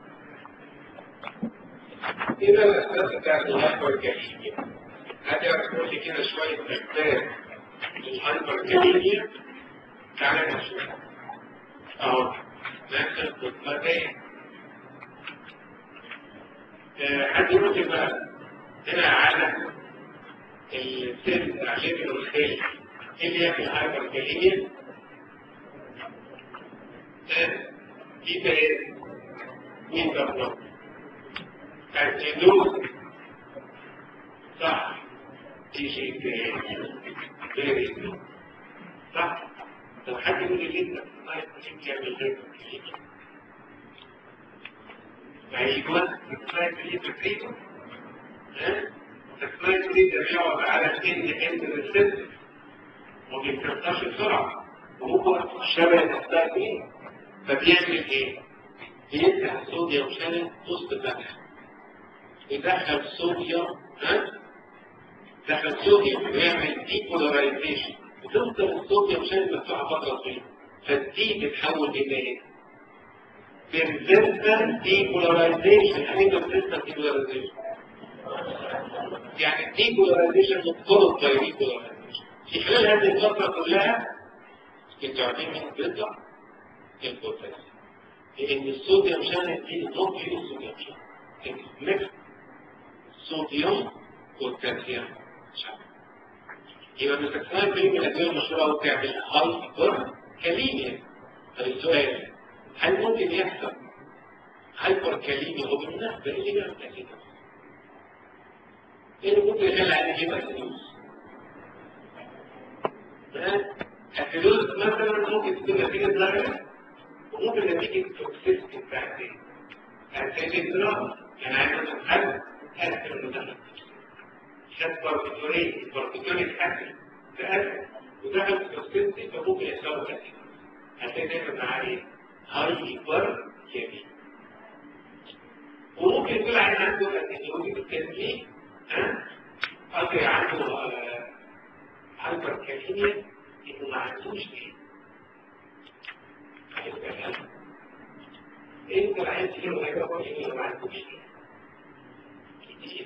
ايه بقى الاسباب بتاعت الهايبر كاليميا هتعرف تقول لي كده شويه اسباب للهايبر كاليميا تعالى نشوف اهو نفس الخطتين حد يقول لي بقى هنا على السن بتاع الليفل والخيل ايه اللي يعمل هايبر كاليميا دي ايه مين ده الجلوس صح دي شيء تاني صح لو حد يقول لي ليه انت طيب ممكن تعمل غير ايوه السلايد اللي تكريته ها السلايد اللي بيقعد على ان اند ريسبت وما بيتكسرش بسرعه وهو شبه السلايد فبيعمل ايه؟ بيفتح صوديوم شانل وسط الفتح يدخل صوديوم ها؟ دخل صوديوم ويعمل ديبولاريزيشن وتفضل الصوديوم شانل مفتوحه فتره طويله فالدي بتتحول الى ايه؟ persistent depolarization يعني ايه persistent depolarization؟ يعني depolarization مضطرد by depolarization في خلال هذه الفترة كلها انتوا عارفين مين بيطلع؟ البوتاسيوم لأن الصوديوم شانل دي نوت فيه الصوديوم شانل ميكس صوديوم بوتاسيوم شانل يبقى بتستخدم في من الأدوية المشهورة وتعمل هايبر كاليميا طب السؤال هل ممكن يحصل هايبر كاليميا وبالمناسبة ايه اللي بيعمل كاليميا؟ ايه اللي ممكن يخلي عليه يبقى فلوس؟ الفلوس مثلا ممكن تكون نتيجة ضرر وممكن نتيجة توكسيستي بتاعت ايه؟ هتلاقي اضطراب يعني عايز حد أكل المدخل خد بارتيكوريت بارتيكوريت أكل تأكل ودخل في توكسيستي فممكن يحصل له أكل هتلاقي دايما معاه ايه؟ هايبر كيمي وممكن يكون عين عنده التكنولوجي بالتسليم ها قصدي عنده هايبر كيميا انه ما عندوش ايه انت العين فيه هايبر كيميا ما عندوش ايه كتير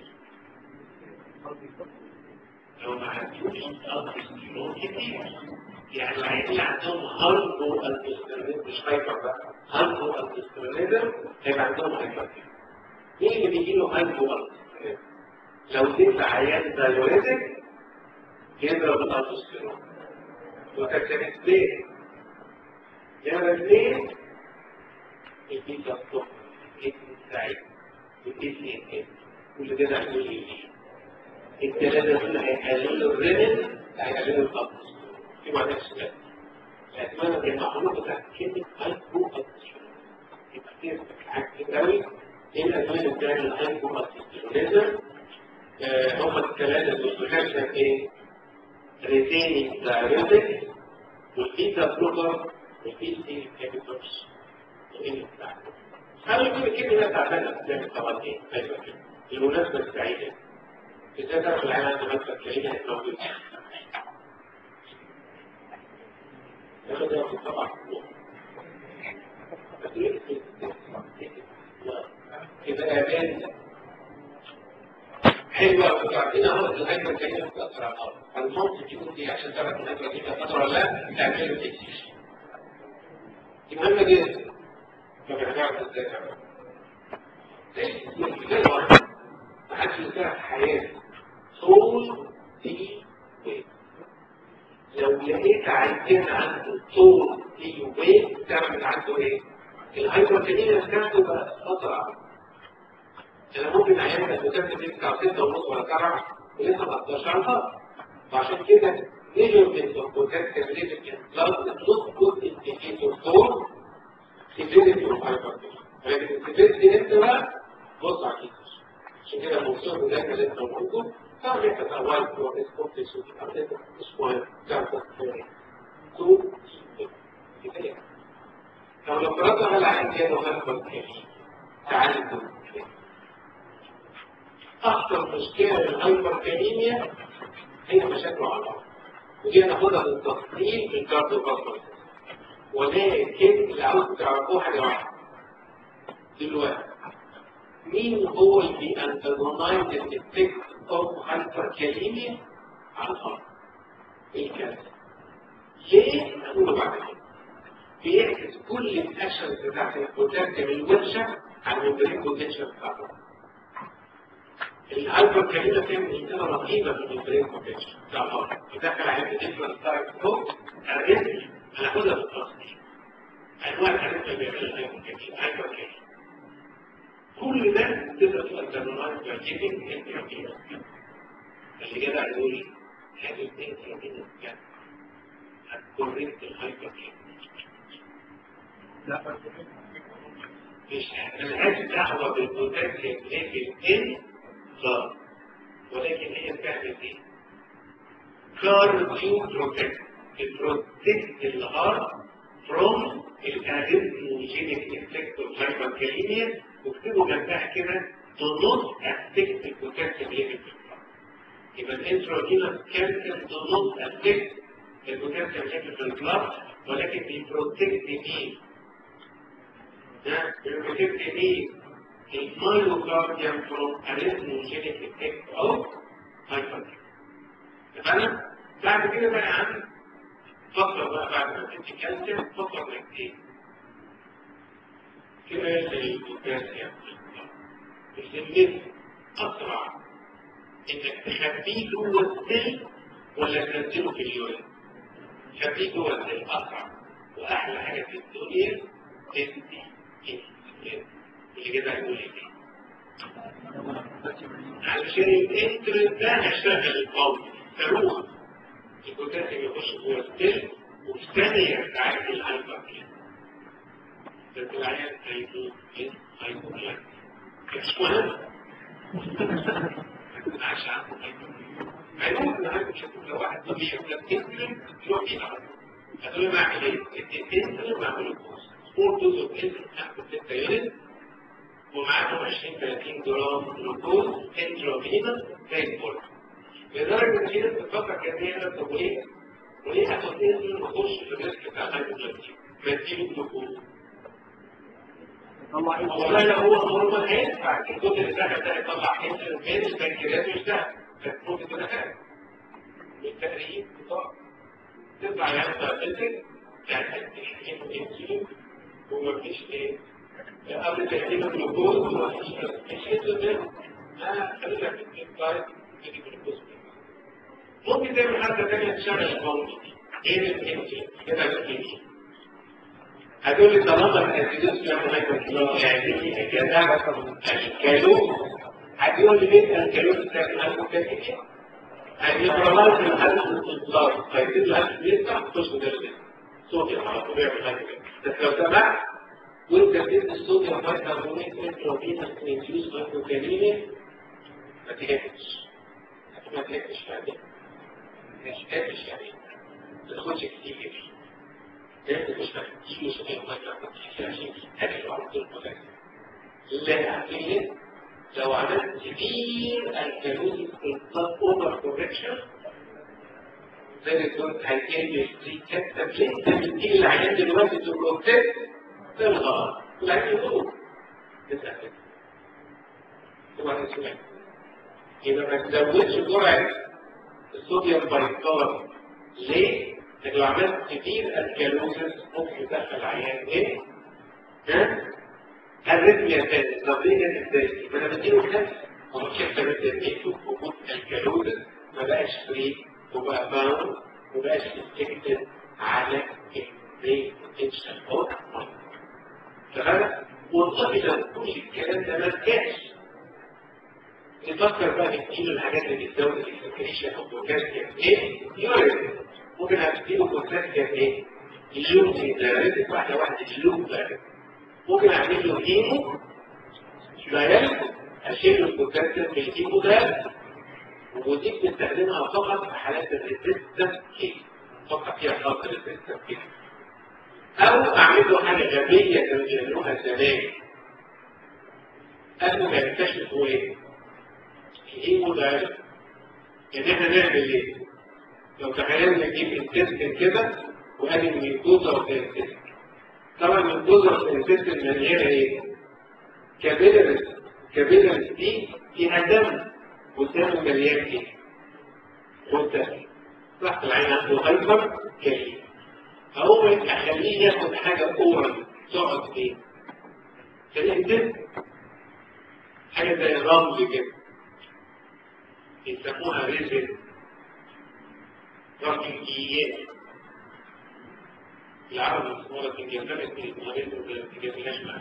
لو ما عندوش التستيرون كتير يعني العين اللي عندهم هاربو التستيرون مش هايبر بقى هايبو التستيرونيزم هيبقى عندهم هايبر مين اللي بيجي له هايبو التستيرونيزم لو اديت عيان دايوريتك يضرب الالتستيرون وكان اثنين نمرة اثنين البيتا ستوب الاسم السعيد والاسم الاسم كل ده نعمل ايه الثلاثة دول هيقللوا الرمل هيقللوا الضغط في معنى السؤال الأسماء دي المعلومة بتاعت كلمة هايبو التستيرون يبقى كده عكس قوي ايه الأسماء بتاعت الهايبو التستيرونيزم هم الثلاثة دول بخشة ايه؟ ريتيني دايريتك والبيتا بلوكر والبي سي كابيتوس هذا كل كلمة تعتمد قدام القوانين ايوه كده المناسبة السعيدة ازاي تعرف العالم عنده مناسبة سعيدة موجودة ياخدها في طبعا إذا آبان حلوة وتعطينا هو الهجرة الكريمة بتأثر على الأرض فالمنطق يكون دي عشان تعرف الهجرة دي بتأثر ولا لا تعمل له تكسير دي مهمة جدا ما بنعرف ازاي تعمل حدش ينساها في حياته طول دي ويت لو لقيت عيان عنده طول دي ويت تعمل عنده ايه؟ الهايبرتينيا بتاعته بقى اسرع انا ممكن عيان ده بتاخد بتاع 6 ونص ولا 7 ولسه ما قدرش على الفرق وعشان كده measurement of potential limit in blood is not good indicator for severity of hypertension. ولكن السيفيرتي امتى بقى؟ بص على الكيس. عشان كده الموضوع دايما لازم نقول صار لك تتوايد هو اسكوبتس وتتعطيك اسبوعين ثلاثة تو لو لو فرضنا على العين كانوا هنفضل كافي تعالوا أكثر مشكلة للهايبركاليميا هي مشاكل على الأرض ودي هناخدها بالتفصيل في الكارديو فاسكولار ولكن اللي عاوز تعرفوه حاجه واحده دلوقتي مين هو اللي انتظمايز الافكت اوف هايبركاليميا على الارض؟ الكالسيوم ليه؟ هقوله بعد كده بيعكس كل الاكشنز بتاعت البوتاسيوم الوحشه على الممبرين بوتنشال بتاعته الهايبر كلمة بتعمل مشكلة رهيبة في الممبرين بوتنشال بتاع الارض بتدخل عليه ديفرنت تايب فوق الريسك هناخدها في التفصيل انواع الحاجات اللي بيعملها الهايبر كلمة كل ده تقدر تبقى تنوعات تعجبك انت رهيبة اللي جدع يقول هذه الاثنين كلمة كان هتكوريكت الهايبر كلمة لا مش ملهاش دعوة بالبوتنشال ليفل ان ضار ولكن هي بتعمل ايه؟ كارديو بروتكت بتروتكت الهارت فروم الاريثموجينيك افكت اوف هايبركاليميا واكتبوا جنبها كده to not affect the potential limit يبقى الانتروجينال كالسيوم to not affect the potential limit في البلاد ولكن بيبروتكت مين؟ ها؟ بيبروتكت مين؟ المايوكارديوم فروم arrhythmogenic effect of hypertension. تمام؟ بعد كده بقى عن فكر بقى بعد ما تدي كالسيوم فكر انك ايه؟ كده زي البوتاسيوم بسميه اسرع انك تخبيه جوه السيل ولا تنزله في اليورين؟ تخبيه جوه السيل اسرع واحلى حاجه في الدنيا تدي انسولين اللي كده هيقول ايه علشان الانترنت ده هيشتغل القوي فروح البوتاسيوم يخش جوه السيل وفي ثانيه تعالج الهايبر بس العيان هيموت من هايبر مش مهم عشان عنده هايبر هيموت من هايبر لو واحد طبيعي ولا انسولين يروح فيها هتقول له بعمل ايه؟ الانسولين بعمله كوز فور دوز اوف انسولين تاخد 6 يونت ومعاهم 20 30 جرام جلوكوز انترافينا زي الفل لدرجه ان في ناس بتفكر كان هي نفس طب وليه؟ وليه هاخد انسولين واخش في الريسك بتاع الهايبوجلايكيميا؟ بديله جلوكوز والله لو هو هرمون هيدفع الجزء اللي دخل ده يطلع انسولين من البنكرياس مش ده فالمفروض كده خارج بالتقريب بطاقه تطلع يعني بنتك يعني انسولين ومفيش ايه قبل تحليل الجلوكوز ومفيش مش انسولين لا خلينا في الدايت تيجي بالجلوكوز ممكن تعمل حاجه ثانيه تشغل البنك غير الانسولين كده بالكيمياء هتقول لي طالما الاسيدوس بيعمل هايبوكلوريا يعني الجدع الكالوز هتقول لي ليه الكالوز بتعمل هايبوكلوريا النيوترالات من الهدف الانتظار فيزيد الهدف بيفتح تخش مدرسة صوديوم على طول بيعمل هايبوكلوريا بس لو سمحت وانت بتدي الصوديوم بايكربونات انتروفينس انتيوز هايبوكلوريا ما تهدش ما تهدش يعني مش تهدش يعني ما تاخدش كتير لازم مش مش لا لو عملت كبير الكالوري بالضبط اوفر كوركشن زي الدكتور هيجي في كتب ليه انت بتجيب العيان دلوقتي تبروتكت ده الغلط العيان يقول بالتأكيد طبعا اسمع يبقى ما تزودش جرعة الصوديوم بايكار ليه؟ لو عملت كتير الكالوزس ممكن يدخل عيان ايه؟ ها؟ الريتميا تاني طب ليه جت ازاي؟ ما انا بديله كالسيوم ومكسر الدنيته وجود الكالوريز ما بقاش فري وبقى باوند ما بقاش ريستريكتد على البرين بوتنشال اوف تمام والله لو كل الكلام ده ما كانش نفكر بقى نديله الحاجات اللي بتزود السكريشن او بوتاسيوم ايه يورين ممكن اديله بوتاسيوم ايه اللوب دايركت واحده واحده اللوب دايركت ممكن اعمل له هيمو دايركت اشيل له البوتاسيوم بالهيمو دايركت ودي بنستخدمها فقط في حالات الريزيستنس كيس فقط فيها خاص الريزيستنس كيس او اعمل له حاجه غبيه كانوا بيعملوها زمان قبل ما يكتشفوا ايه؟ الهيمو دايركت يعني احنا نعمل ايه؟ لو تخيلنا نجيب انتستين كده وادي الميكوزا والانتستين طبعا الميكوزا والانتستين مليانه ايه؟ كابيلاريز كابيلاريز دي فيها دم والدم مليان ايه؟ غدة تحت العين عنده هايبر كالي اقوم اخليه ياخد حاجه اورال تقعد فيه في الانتستين حاجه زي الرمل كده يسموها ريزن رمليات العرب يسموها تنجزات اسمها ريزن ولا تنجزلاش معاها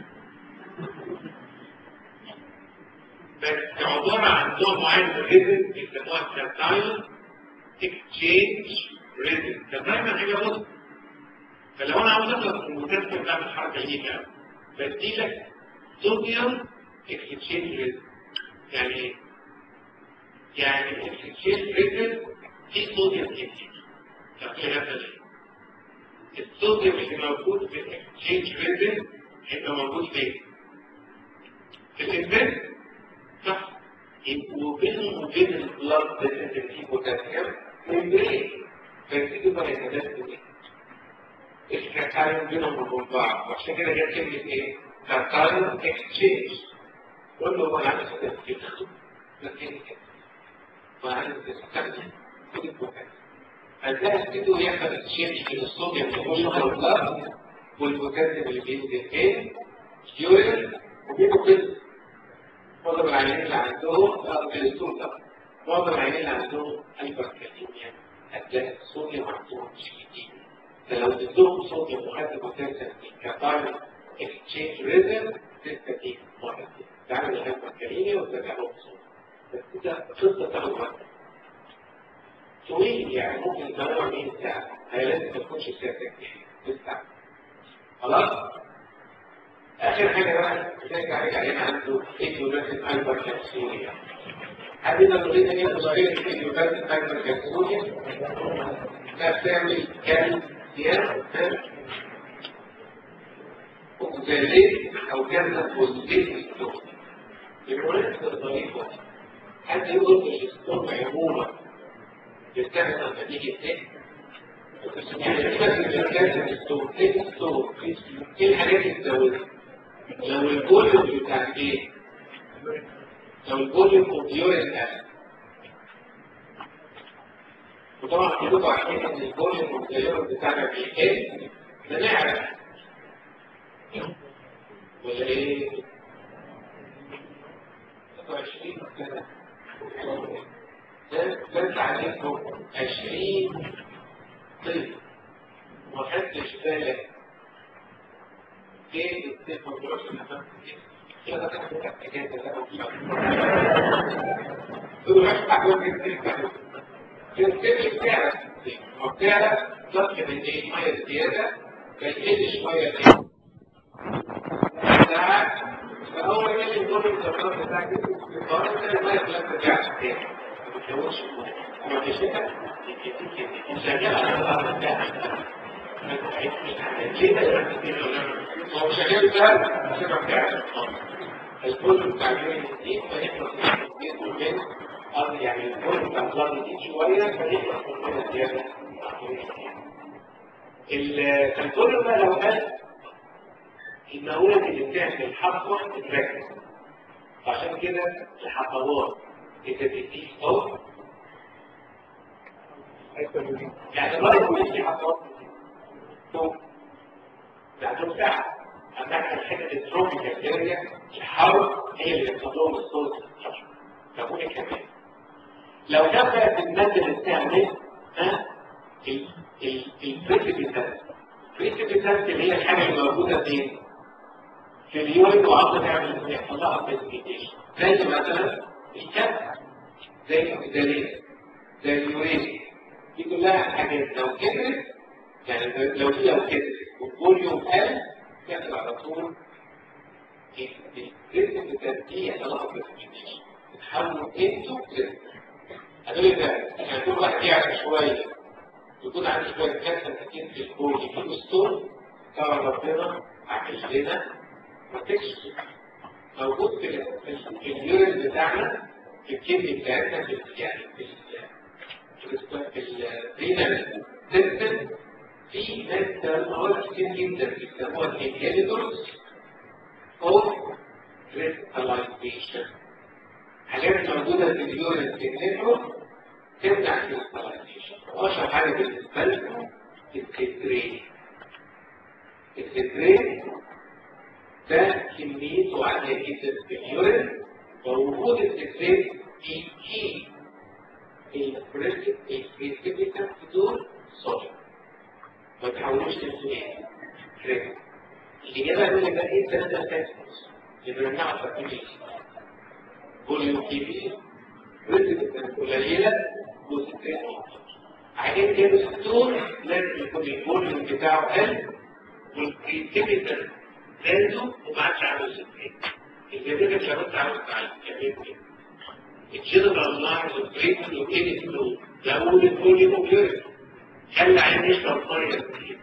بس عبارة عن نوع معين من الريزن بيسموها كاتايل اكتشينج ريزن كاتايل حاجة بص فلو انا عاوز اخلص من المكتب بتاع الحركة دي بقى بدي لك صوديوم اكتشينج ريزن يعني ايه؟ يعني الاكسشينج ريزن في صوديوم كتير ففي مثلا الصوديوم اللي موجود في الاكسشينج ريزن هيبقى موجود فين؟ في الانفنت صح يبقوا بينهم وبين البلاد اللي فيه بوتاسيوم ممبرين فيبتدوا بقى يتدخلوا ايه؟ الكاتايون بينهم وبين بعض وعشان كده جت كلمه ايه؟ كاتايون اكسشينج كله هو عايز يتدخل بس كده وعايز تستخدم كل البوتاسيوم هتلاقي الفيديو يحصل اكسشينج بين الصوديوم اللي بيخش على البلاد والبوتاسيوم اللي بينزل فين؟ يورين وبيبقوا كده معظم العيانين اللي عندهم الكوليسترول ده معظم العيانين اللي عندهم هايبركاليميا هتلاقي الصوديوم عندهم مش كتير ده لو اديتهم صوديوم وخدت بوتاسيوم كفايل اكسشينج ريزن تستفيد مرتين تعمل الهايبركاليميا وتتابعهم صوديوم بس ده قصه تاخد وقت طويل يعني ممكن تنوع 100 ساعه هي لازم ما تكونش سيادتك تسعه خلاص اخر حاجه بقى بترجع عليك علينا عنده ايديوباتيك هايبر كالسيوريا حد يقدر يقول لنا ايه ظاهره الايديوباتيك هايبر كالسيوريا ده بتعمل كالسيوم اوكساليت او كذا بوزيتيف ستون المناسبه الظريفه حد يقول ان الستون عموما بتعمل لما تيجي تاني يعني سيبك من الكاتب الستون ايه الستون ايه الحاجات اللي تزودها لو الفوليوم بتاع ايه لو الفوليوم اوف يورين اسيد وطبعا كلكم عارفين ان الفوليوم اوف يورين بتاعنا بيقل بنعرف ولا ايه 20 سنه ده عليكم 20 طيب ما خدتش بالك ايه الصفر والعشرين حسن كده تاخد اجازه بقى تقول مش هتقول كتير تنتج بتاعك وبتاعك ضغط من ايه ميه زياده فيقل شويه ايه ساعات فاول ما يجي الدور الضغط بتاعك القرار ده الميه كلها بتاعك تاني ما بتحاولش ما تشتغل شغال على الضغط بتاعك ليه ده هو شغال فعلا عشان ما بتعرفش الكل بتاع الجيل فيخلص من من قصدي يعني الكل بتاع البلد دي شويه فيخلص من كده زياده الكل بقى لو قال المواد اللي بتعمل حصوه تتركز عشان كده الحصوات بتدي صوت يعني برضه مش حصوات بعدهم ساعة أتاك الحتة التروبيكال اريا الحر هي اللي بتضم الصوت طب وايه كمان لو ده بقى الماده اللي بتعمل ها البريسبيتانت البريسبيتانت اللي هي الحاجه اللي موجوده فين في اليورين وعاوزه تعمل يحصل لها بريسبيتيشن زي مثلا الكبد زي الكبداليه زي اليورين دي كلها حاجات لو كبرت يعني لو دي لو كبرت والفوليوم قل يحصل على طول البريسبيتانت دي يحصل لها بريسبيتيشن تتحول انتو بريسبيتانت هتقول لك يعني كل واحد يعرف شويه يكون عندي شويه كسر كتير في البول في الاسطول طبعا ربنا عامل لنا بروتكشن موجود في في اليورين بتاعنا في الكدني بتاعتنا في يعني في في الرينال سيستم في مادة مواد كتير جدا بيسموها الانهيبيتورز اوف كريستاليزيشن حاجات موجودة في اليورين في النيتروك تمنع الكريستاليزيشن واشهر حاجه بالنسبه لكم السترين السترين ده كميته عاليه جدا في اليورين ووجود السترين بيجي البريسبيتانت دول صوديوم ما تحولوش للسنين الإجابة يقول لك بقى إيه ثلاثة فاكتورز اللي بيمنعوا تكوين فوليوم كبير بريسبيتانت قليلة وستين عشان كده الدكتور لازم يكون الفوليوم بتاعه قل والكريتيفيتي زادوا وما عادش عامل ستين الجديد مش هرد على التعليم كمان الجنرال لاين والبريك والكيني فلو لو الفوليوم كبير خلى عين يشرب ميه كتير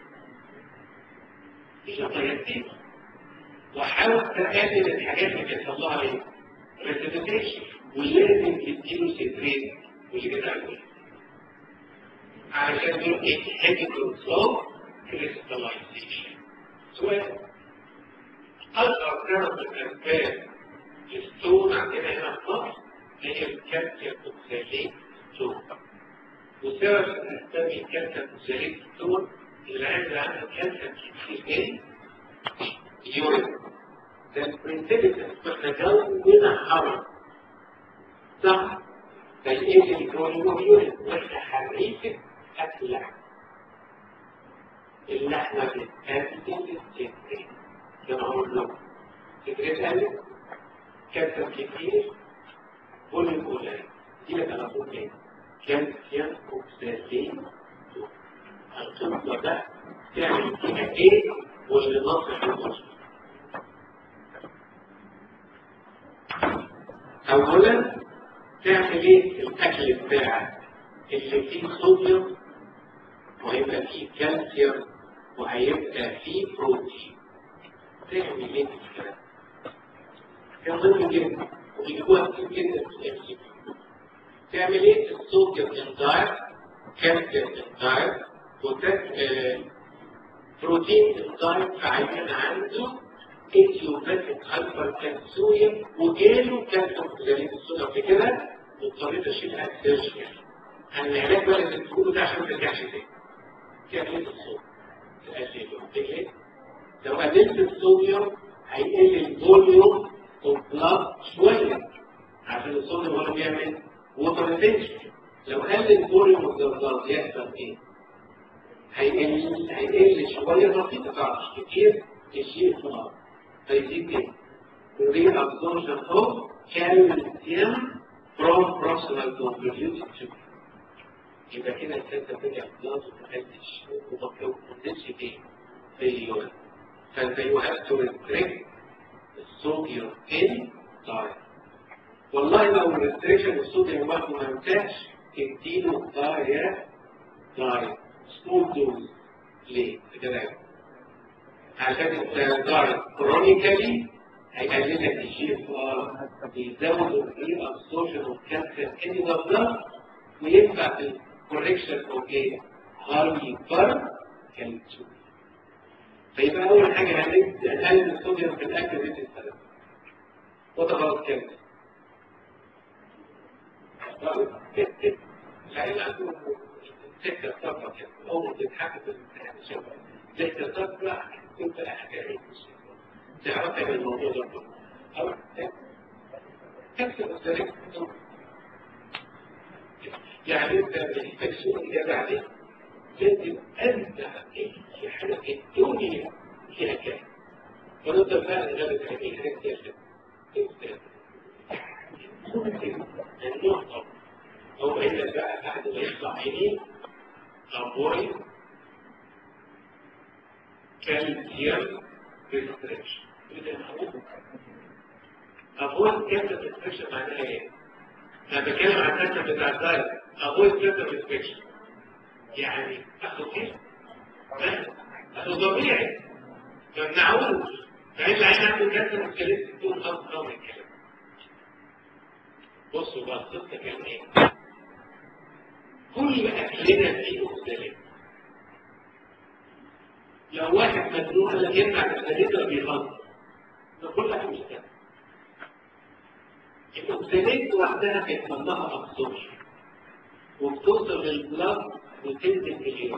يشرب ميه كتير وحاول تقلل الحاجات اللي بيحصل لها ايه؟ ريسيتيشن ولازم تديله سيترين واللي كده عليه علشان يقول inhibitors of crystallization. سؤال أشهر كانت الأسباب الستون عندنا هنا في مصر هي الكالسيوم أوكساليت ستون وسبب الأسباب الكالسيوم أوكساليت ستون اللي عنده عنده كالسيوم كتير يورين ده البرنسبتس احنا جونا حرم صح فالايه الكرونيك يورين واحنا حريفه اكل اللحم اللحمه بتقلل السكرين زي ما قلت لكم سكرين قلت كالسيوم كتير فوليوم قليل دي لك على طول ايه كالسيوم اوكسالين القصه ده تعمل فيها ايه واللي ناقص الوصف اولا تعمل ايه الاكل بتاعك اللي فيه صوديوم وهيبقى فيه كالسيوم وهيبقى فيه بروتين تعمل ايه الكلام كان مهم جدا وبيجيبوها كتير جدا في الام تعمل ايه الصوديوم انزايم كالسيوم انزايم بروتين انزايم فعيان عنده ايديوباثيك هايبر كالسيوم وجاله كالسيوم زي الصوره في كده واضطريت اشيل اكسيرشن العلاج بقى اللي تقوله ده عشان ما ترجعش تاني تعمل الصوت تقلله لو قللت الصوديوم هيقل الفوليوم اوف بلاد شويه عشان الصوديوم هو بيعمل ووتر ريتنشن لو قل الفوليوم اوف بلاد يحصل ايه؟ هيقل هيقل شويه بسيطه طبعا مش كتير الشيء خلاص فيزيد ايه؟ ري absorption of calcium from proximal convoluted tube يبقى كده السلسة ترجع بلاد وتقلش وما تنزلش فيه في اليوم فانت you have to restrict الصوديوم in diet والله لو الريستريكشن الصوديوم برضه ما ينفعش تديله دايت دايت سمول دوز ليه؟ كده عشان الدايت كرونيكالي هيقلل لك الجي اف ار بيزود الري ابسوربشن اوف كالسيوم ان ذا بلاد وينفع في الكوركشن اوف ايه؟ هايبر كالسيوم فيبقى اول حاجه هنقلل الصوديوم في الاكل دي السلام وتغلط كالسيوم العيال عنده سكه صفرا كده اول تتحكم في الامتحان سكه صفرا انت احكام تعرف تعمل الموضوع ده او تكتب الزرق يعني انت التكسير اللي عليه لازم انت في حاجه في الدنيا فيها كده ونفضل فعلا غالب هذه الحاجات النقطة هو إلا بقى بعد ما يطلع عينيه أبوي كالسيوم ريستريكشن أبوي كالسيوم ريستريكشن معناها إيه؟ أنا بتكلم عن الكالسيوم بتاع الدايت أبوي كالسيوم ريستريكشن يعني أخذ إيه؟ أخذ طبيعي ممنعوش فإن العين عنده كالسيوم ريستريكشن تكون خمس كام الكلام بصوا بقى القصة كان ايه؟ كل أكلنا فيه مختلف لو واحد مجنون لم يمنع الأكلة بيغلط ده كل حاجة مختلف الأكسجين لوحدها بيحصل لها أبسوربشن وبتوصل للبلاد وتنزل في اليوم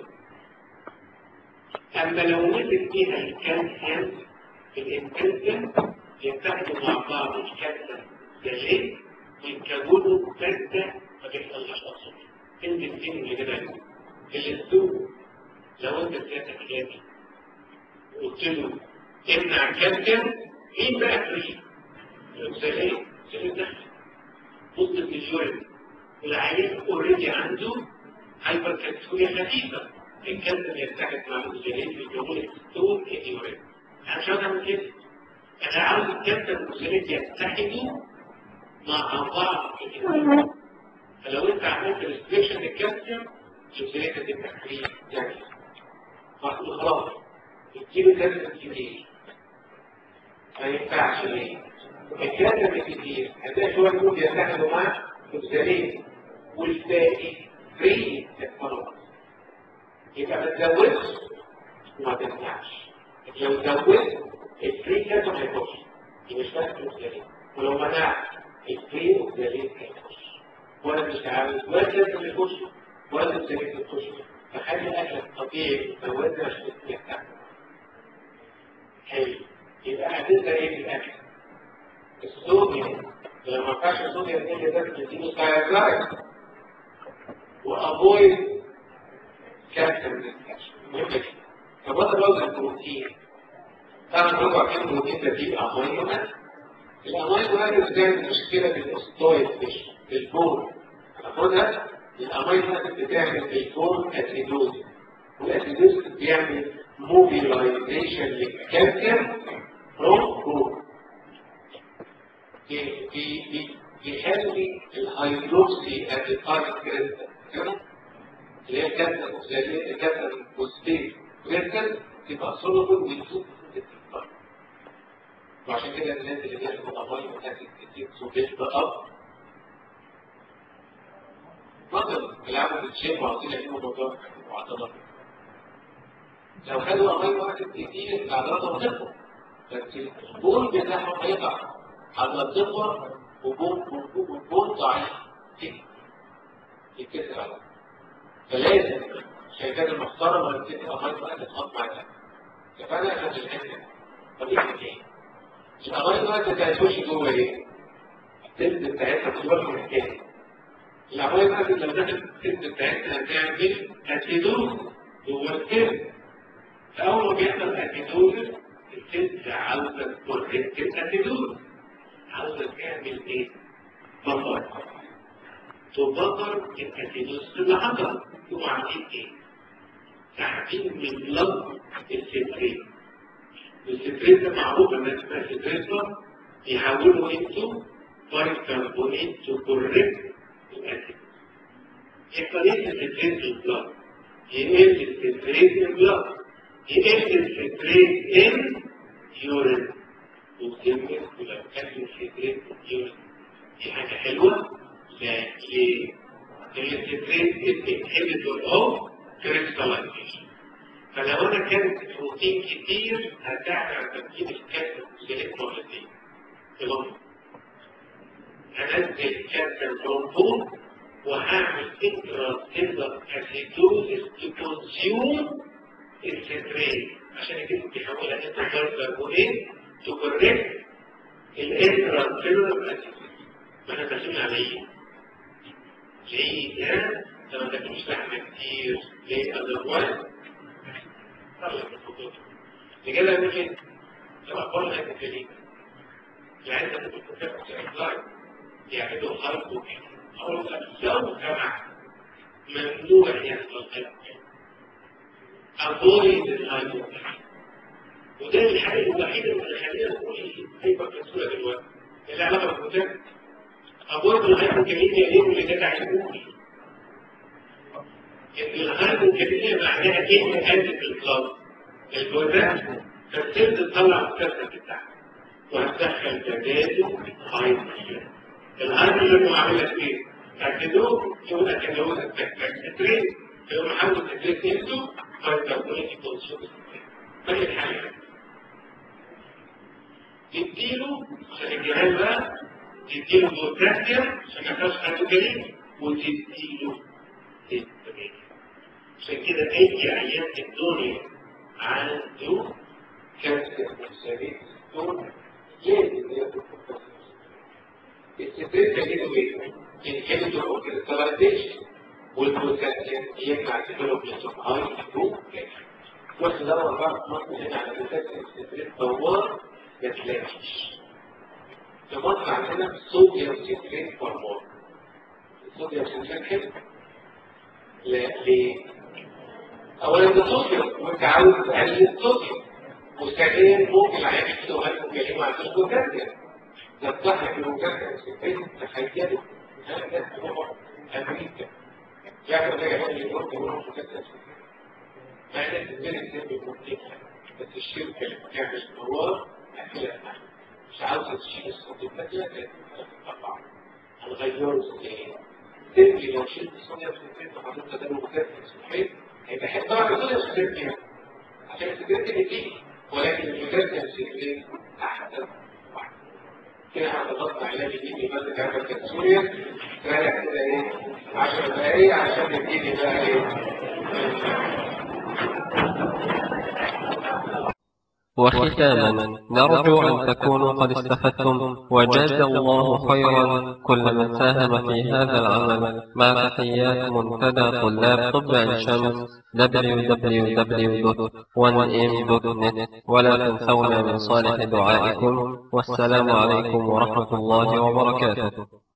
أما لو نزل فيها الكالسيوم الانتنسيوم يتحدوا مع بعض الكالسيوم جلين ويتكونوا مادة ما بيحصلهاش أصلا تنزل فين اللي كده الاسلوب لو انت سيادتك جامد قلت له امنع الكالسيوم مين بقى فري؟ الاكسجين الاكسجين دخل وسط اليورين العيان اوريدي عنده هايبر كالسيوريا خفيفه الكالسيوم يتحد مع الاكسجين في كون ستون اليورين انا مش عاوز اعمل كده انا عاوز الكالسيوم والاكسجين يتحدوا مع بعض فلو انت عملت ريستريكشن للكالسيوم الاكسجين هتبقى فري يعني خلاص تجيب كالسيوم كتير ما ينفعش ليه؟ الكالسيوم الكتير هتلاقي شويه دول يتحدوا مع الاكسجين والباقي فري خلاص يبقى ما تزودش وما تمنعش لو زودت الفري كالسيوم هيخش يبقى مش فاهم الاكسجين ولو منعت الفري اوكسالين هيخش ولا مش عاوز ولا كالسيوم يخش ولا الاكسجين يخش فخلي اكلك طبيعي توزع عشان تستمتع حلو يبقى هتبدا ايه في الاكل الصوديوم لما ما ينفعش الصوديوم اللي ده تديله سايزايد وافويد كالسيوم مهم جدا طب انا بقول البروتين طبعا برضه عشان البروتين ده فيه امينو اسيد الامينو اسيد بتعمل مشكله في الاستويد فيش في البون هاخدها الامينو اسيد بتعمل في البون اسيدوز والاسيدوز بيعمل موبيلايزيشن للكالسيوم فروم بون بيخلي الهيدروكسي اديتايل كريستال اللي هي الكالسيوم اوكسالين الكالسيوم فوسفيت كريستال تبقى سولوبل وتدوب وعشان كده الناس اللي بياخدوا امينو اسيد كتير سوليت اب مثلا بيلعبوا بالشيب وعاوزين يعملوا موضوع معضلات لو خدوا امينو اسيد كتير العضلات هتكبر بس البون بتاعهم هيضعف عضلات تكبر وبون وبون ضعيف يتكسر على فلازم شايفان المحترم ولا تكسر امينو اسيد تحط معاك فانا اخد الحته طب يعمل ايه؟ الامينو اسيد هتخش جوه ايه؟ التلت بتاعتها بتبقى محتاجه الامينو اسيد لو دخلت التلت بتاعتها هتعمل اسيدوز جوه التلت فاول ما بيحصل اسيدوز التلت عاوزه تكوركت الاسيدوز عاوزه تعمل ايه؟ بطر تبطر الاسيدوز اللي حصل تبقوا عاملين ايه؟ تحديد من بلد الستريت الستريت ده معروف ان اسمها ستريت يحولوا انتو بايكربونات تو كوريكت الاسيد ايه طريقه الستريت في البلد؟ يقل الستريت في البلد يقل الستريت ان يورين وتكمل ولو كان الستريت يورين دي حاجه حلوه لا ليه؟ الستريت انهبيتور اوف كريستاليزيشن فلو انا كانت بروتين كتير هتعمل على تركيب الكالسيوم سيليك مرتين يلا هنزل الكالسيوم بروتون وهعمل انترا سيلر اسيدوزيس تكونسيوم الستريت عشان الجسم بيحولها انت كربونات تكوريكت الانترا سيلر اسيدوزيس ما احنا داخلين على ايه؟ العيد ها لما تاكلوش لحمه كتير ليه اذروايز طلع الخطوط لكده ممكن لو اخبار الهيبوكاليميا يعني انت ممكن تفكر في اطلاق يعملوا خلق او لو سمع ممنوع يحصل هيبوكاليميا avoid الهيبوكاليميا وده الحاجه الوحيده اللي خلينا نقول هيبقى كسوله دلوقتي اللي علاقه بالكتاب avoid الهيبوكاليميا ليه اللي جدع يقول ان الهيبوكاليميا معناها ايه قلب الكلاب الجوزات فالسيل تطلع الكسر بتاعها وهتدخل تجاذب هايدروجين الهيدروجين معاملة ايه؟ تأكدوه يقول لك ان هو تكترين يقوم حاول تكترين نفسه فالكربونيتي كونسوم فهي الحاجة تديله عشان الجهاز بقى تديله بوتاسيوم عشان ما يحصلش هيدروجين وتديله تدرين عشان كده اي عيان في الدنيا عنده كانسر مستميت دول لازم ياخد الستريت تجده ايه؟ انهبيتور اوف كريستاليزيشن والبوتاسيوم يمنع ديفلوبمنت اوف هاي فلو بس لو رفعت مصر هنا على البوتاسيوم ستريت دوار ما تلاقيش في مصر عندنا صوديوم ستريت هرمون الصوديوم ستريت حلو لا ليه؟ اولا ده صوديوم وانت عاوز تقلل الصوديوم وثانيا ممكن العيان يحصل هايبو كريم مع البوتاسيوم ده الضحك المكافئ الستين تخيلوا هذا هو امريكا يعمل ده يقول لي يقول يقول مكافئ يعني الدنيا السن بممكنها بس الشركه اللي بتعمل النوار هتلاقي مش عاوزه تشيل الصوت المكافئ طبعا هنغيره ازاي؟ تبني لو شلت الصوت الستين وحطيت ده مكافئ صحيح هيبقى حته واحده صوت الستين عشان السكريت اللي فيه ولكن المكافئ الستين احسن كده هنضغطنا علاج الديني بس كامل كتسوريا راجع كده ايه 10 دقايق عشان نبتدي بقى ايه وختاما نرجو أن تكونوا قد استفدتم وجاز الله خيرا كل من ساهم في هذا العمل مع تحيات منتدى طلاب طب عين شمس www.1m.net ولا تنسونا من صالح دعائكم والسلام عليكم ورحمة الله وبركاته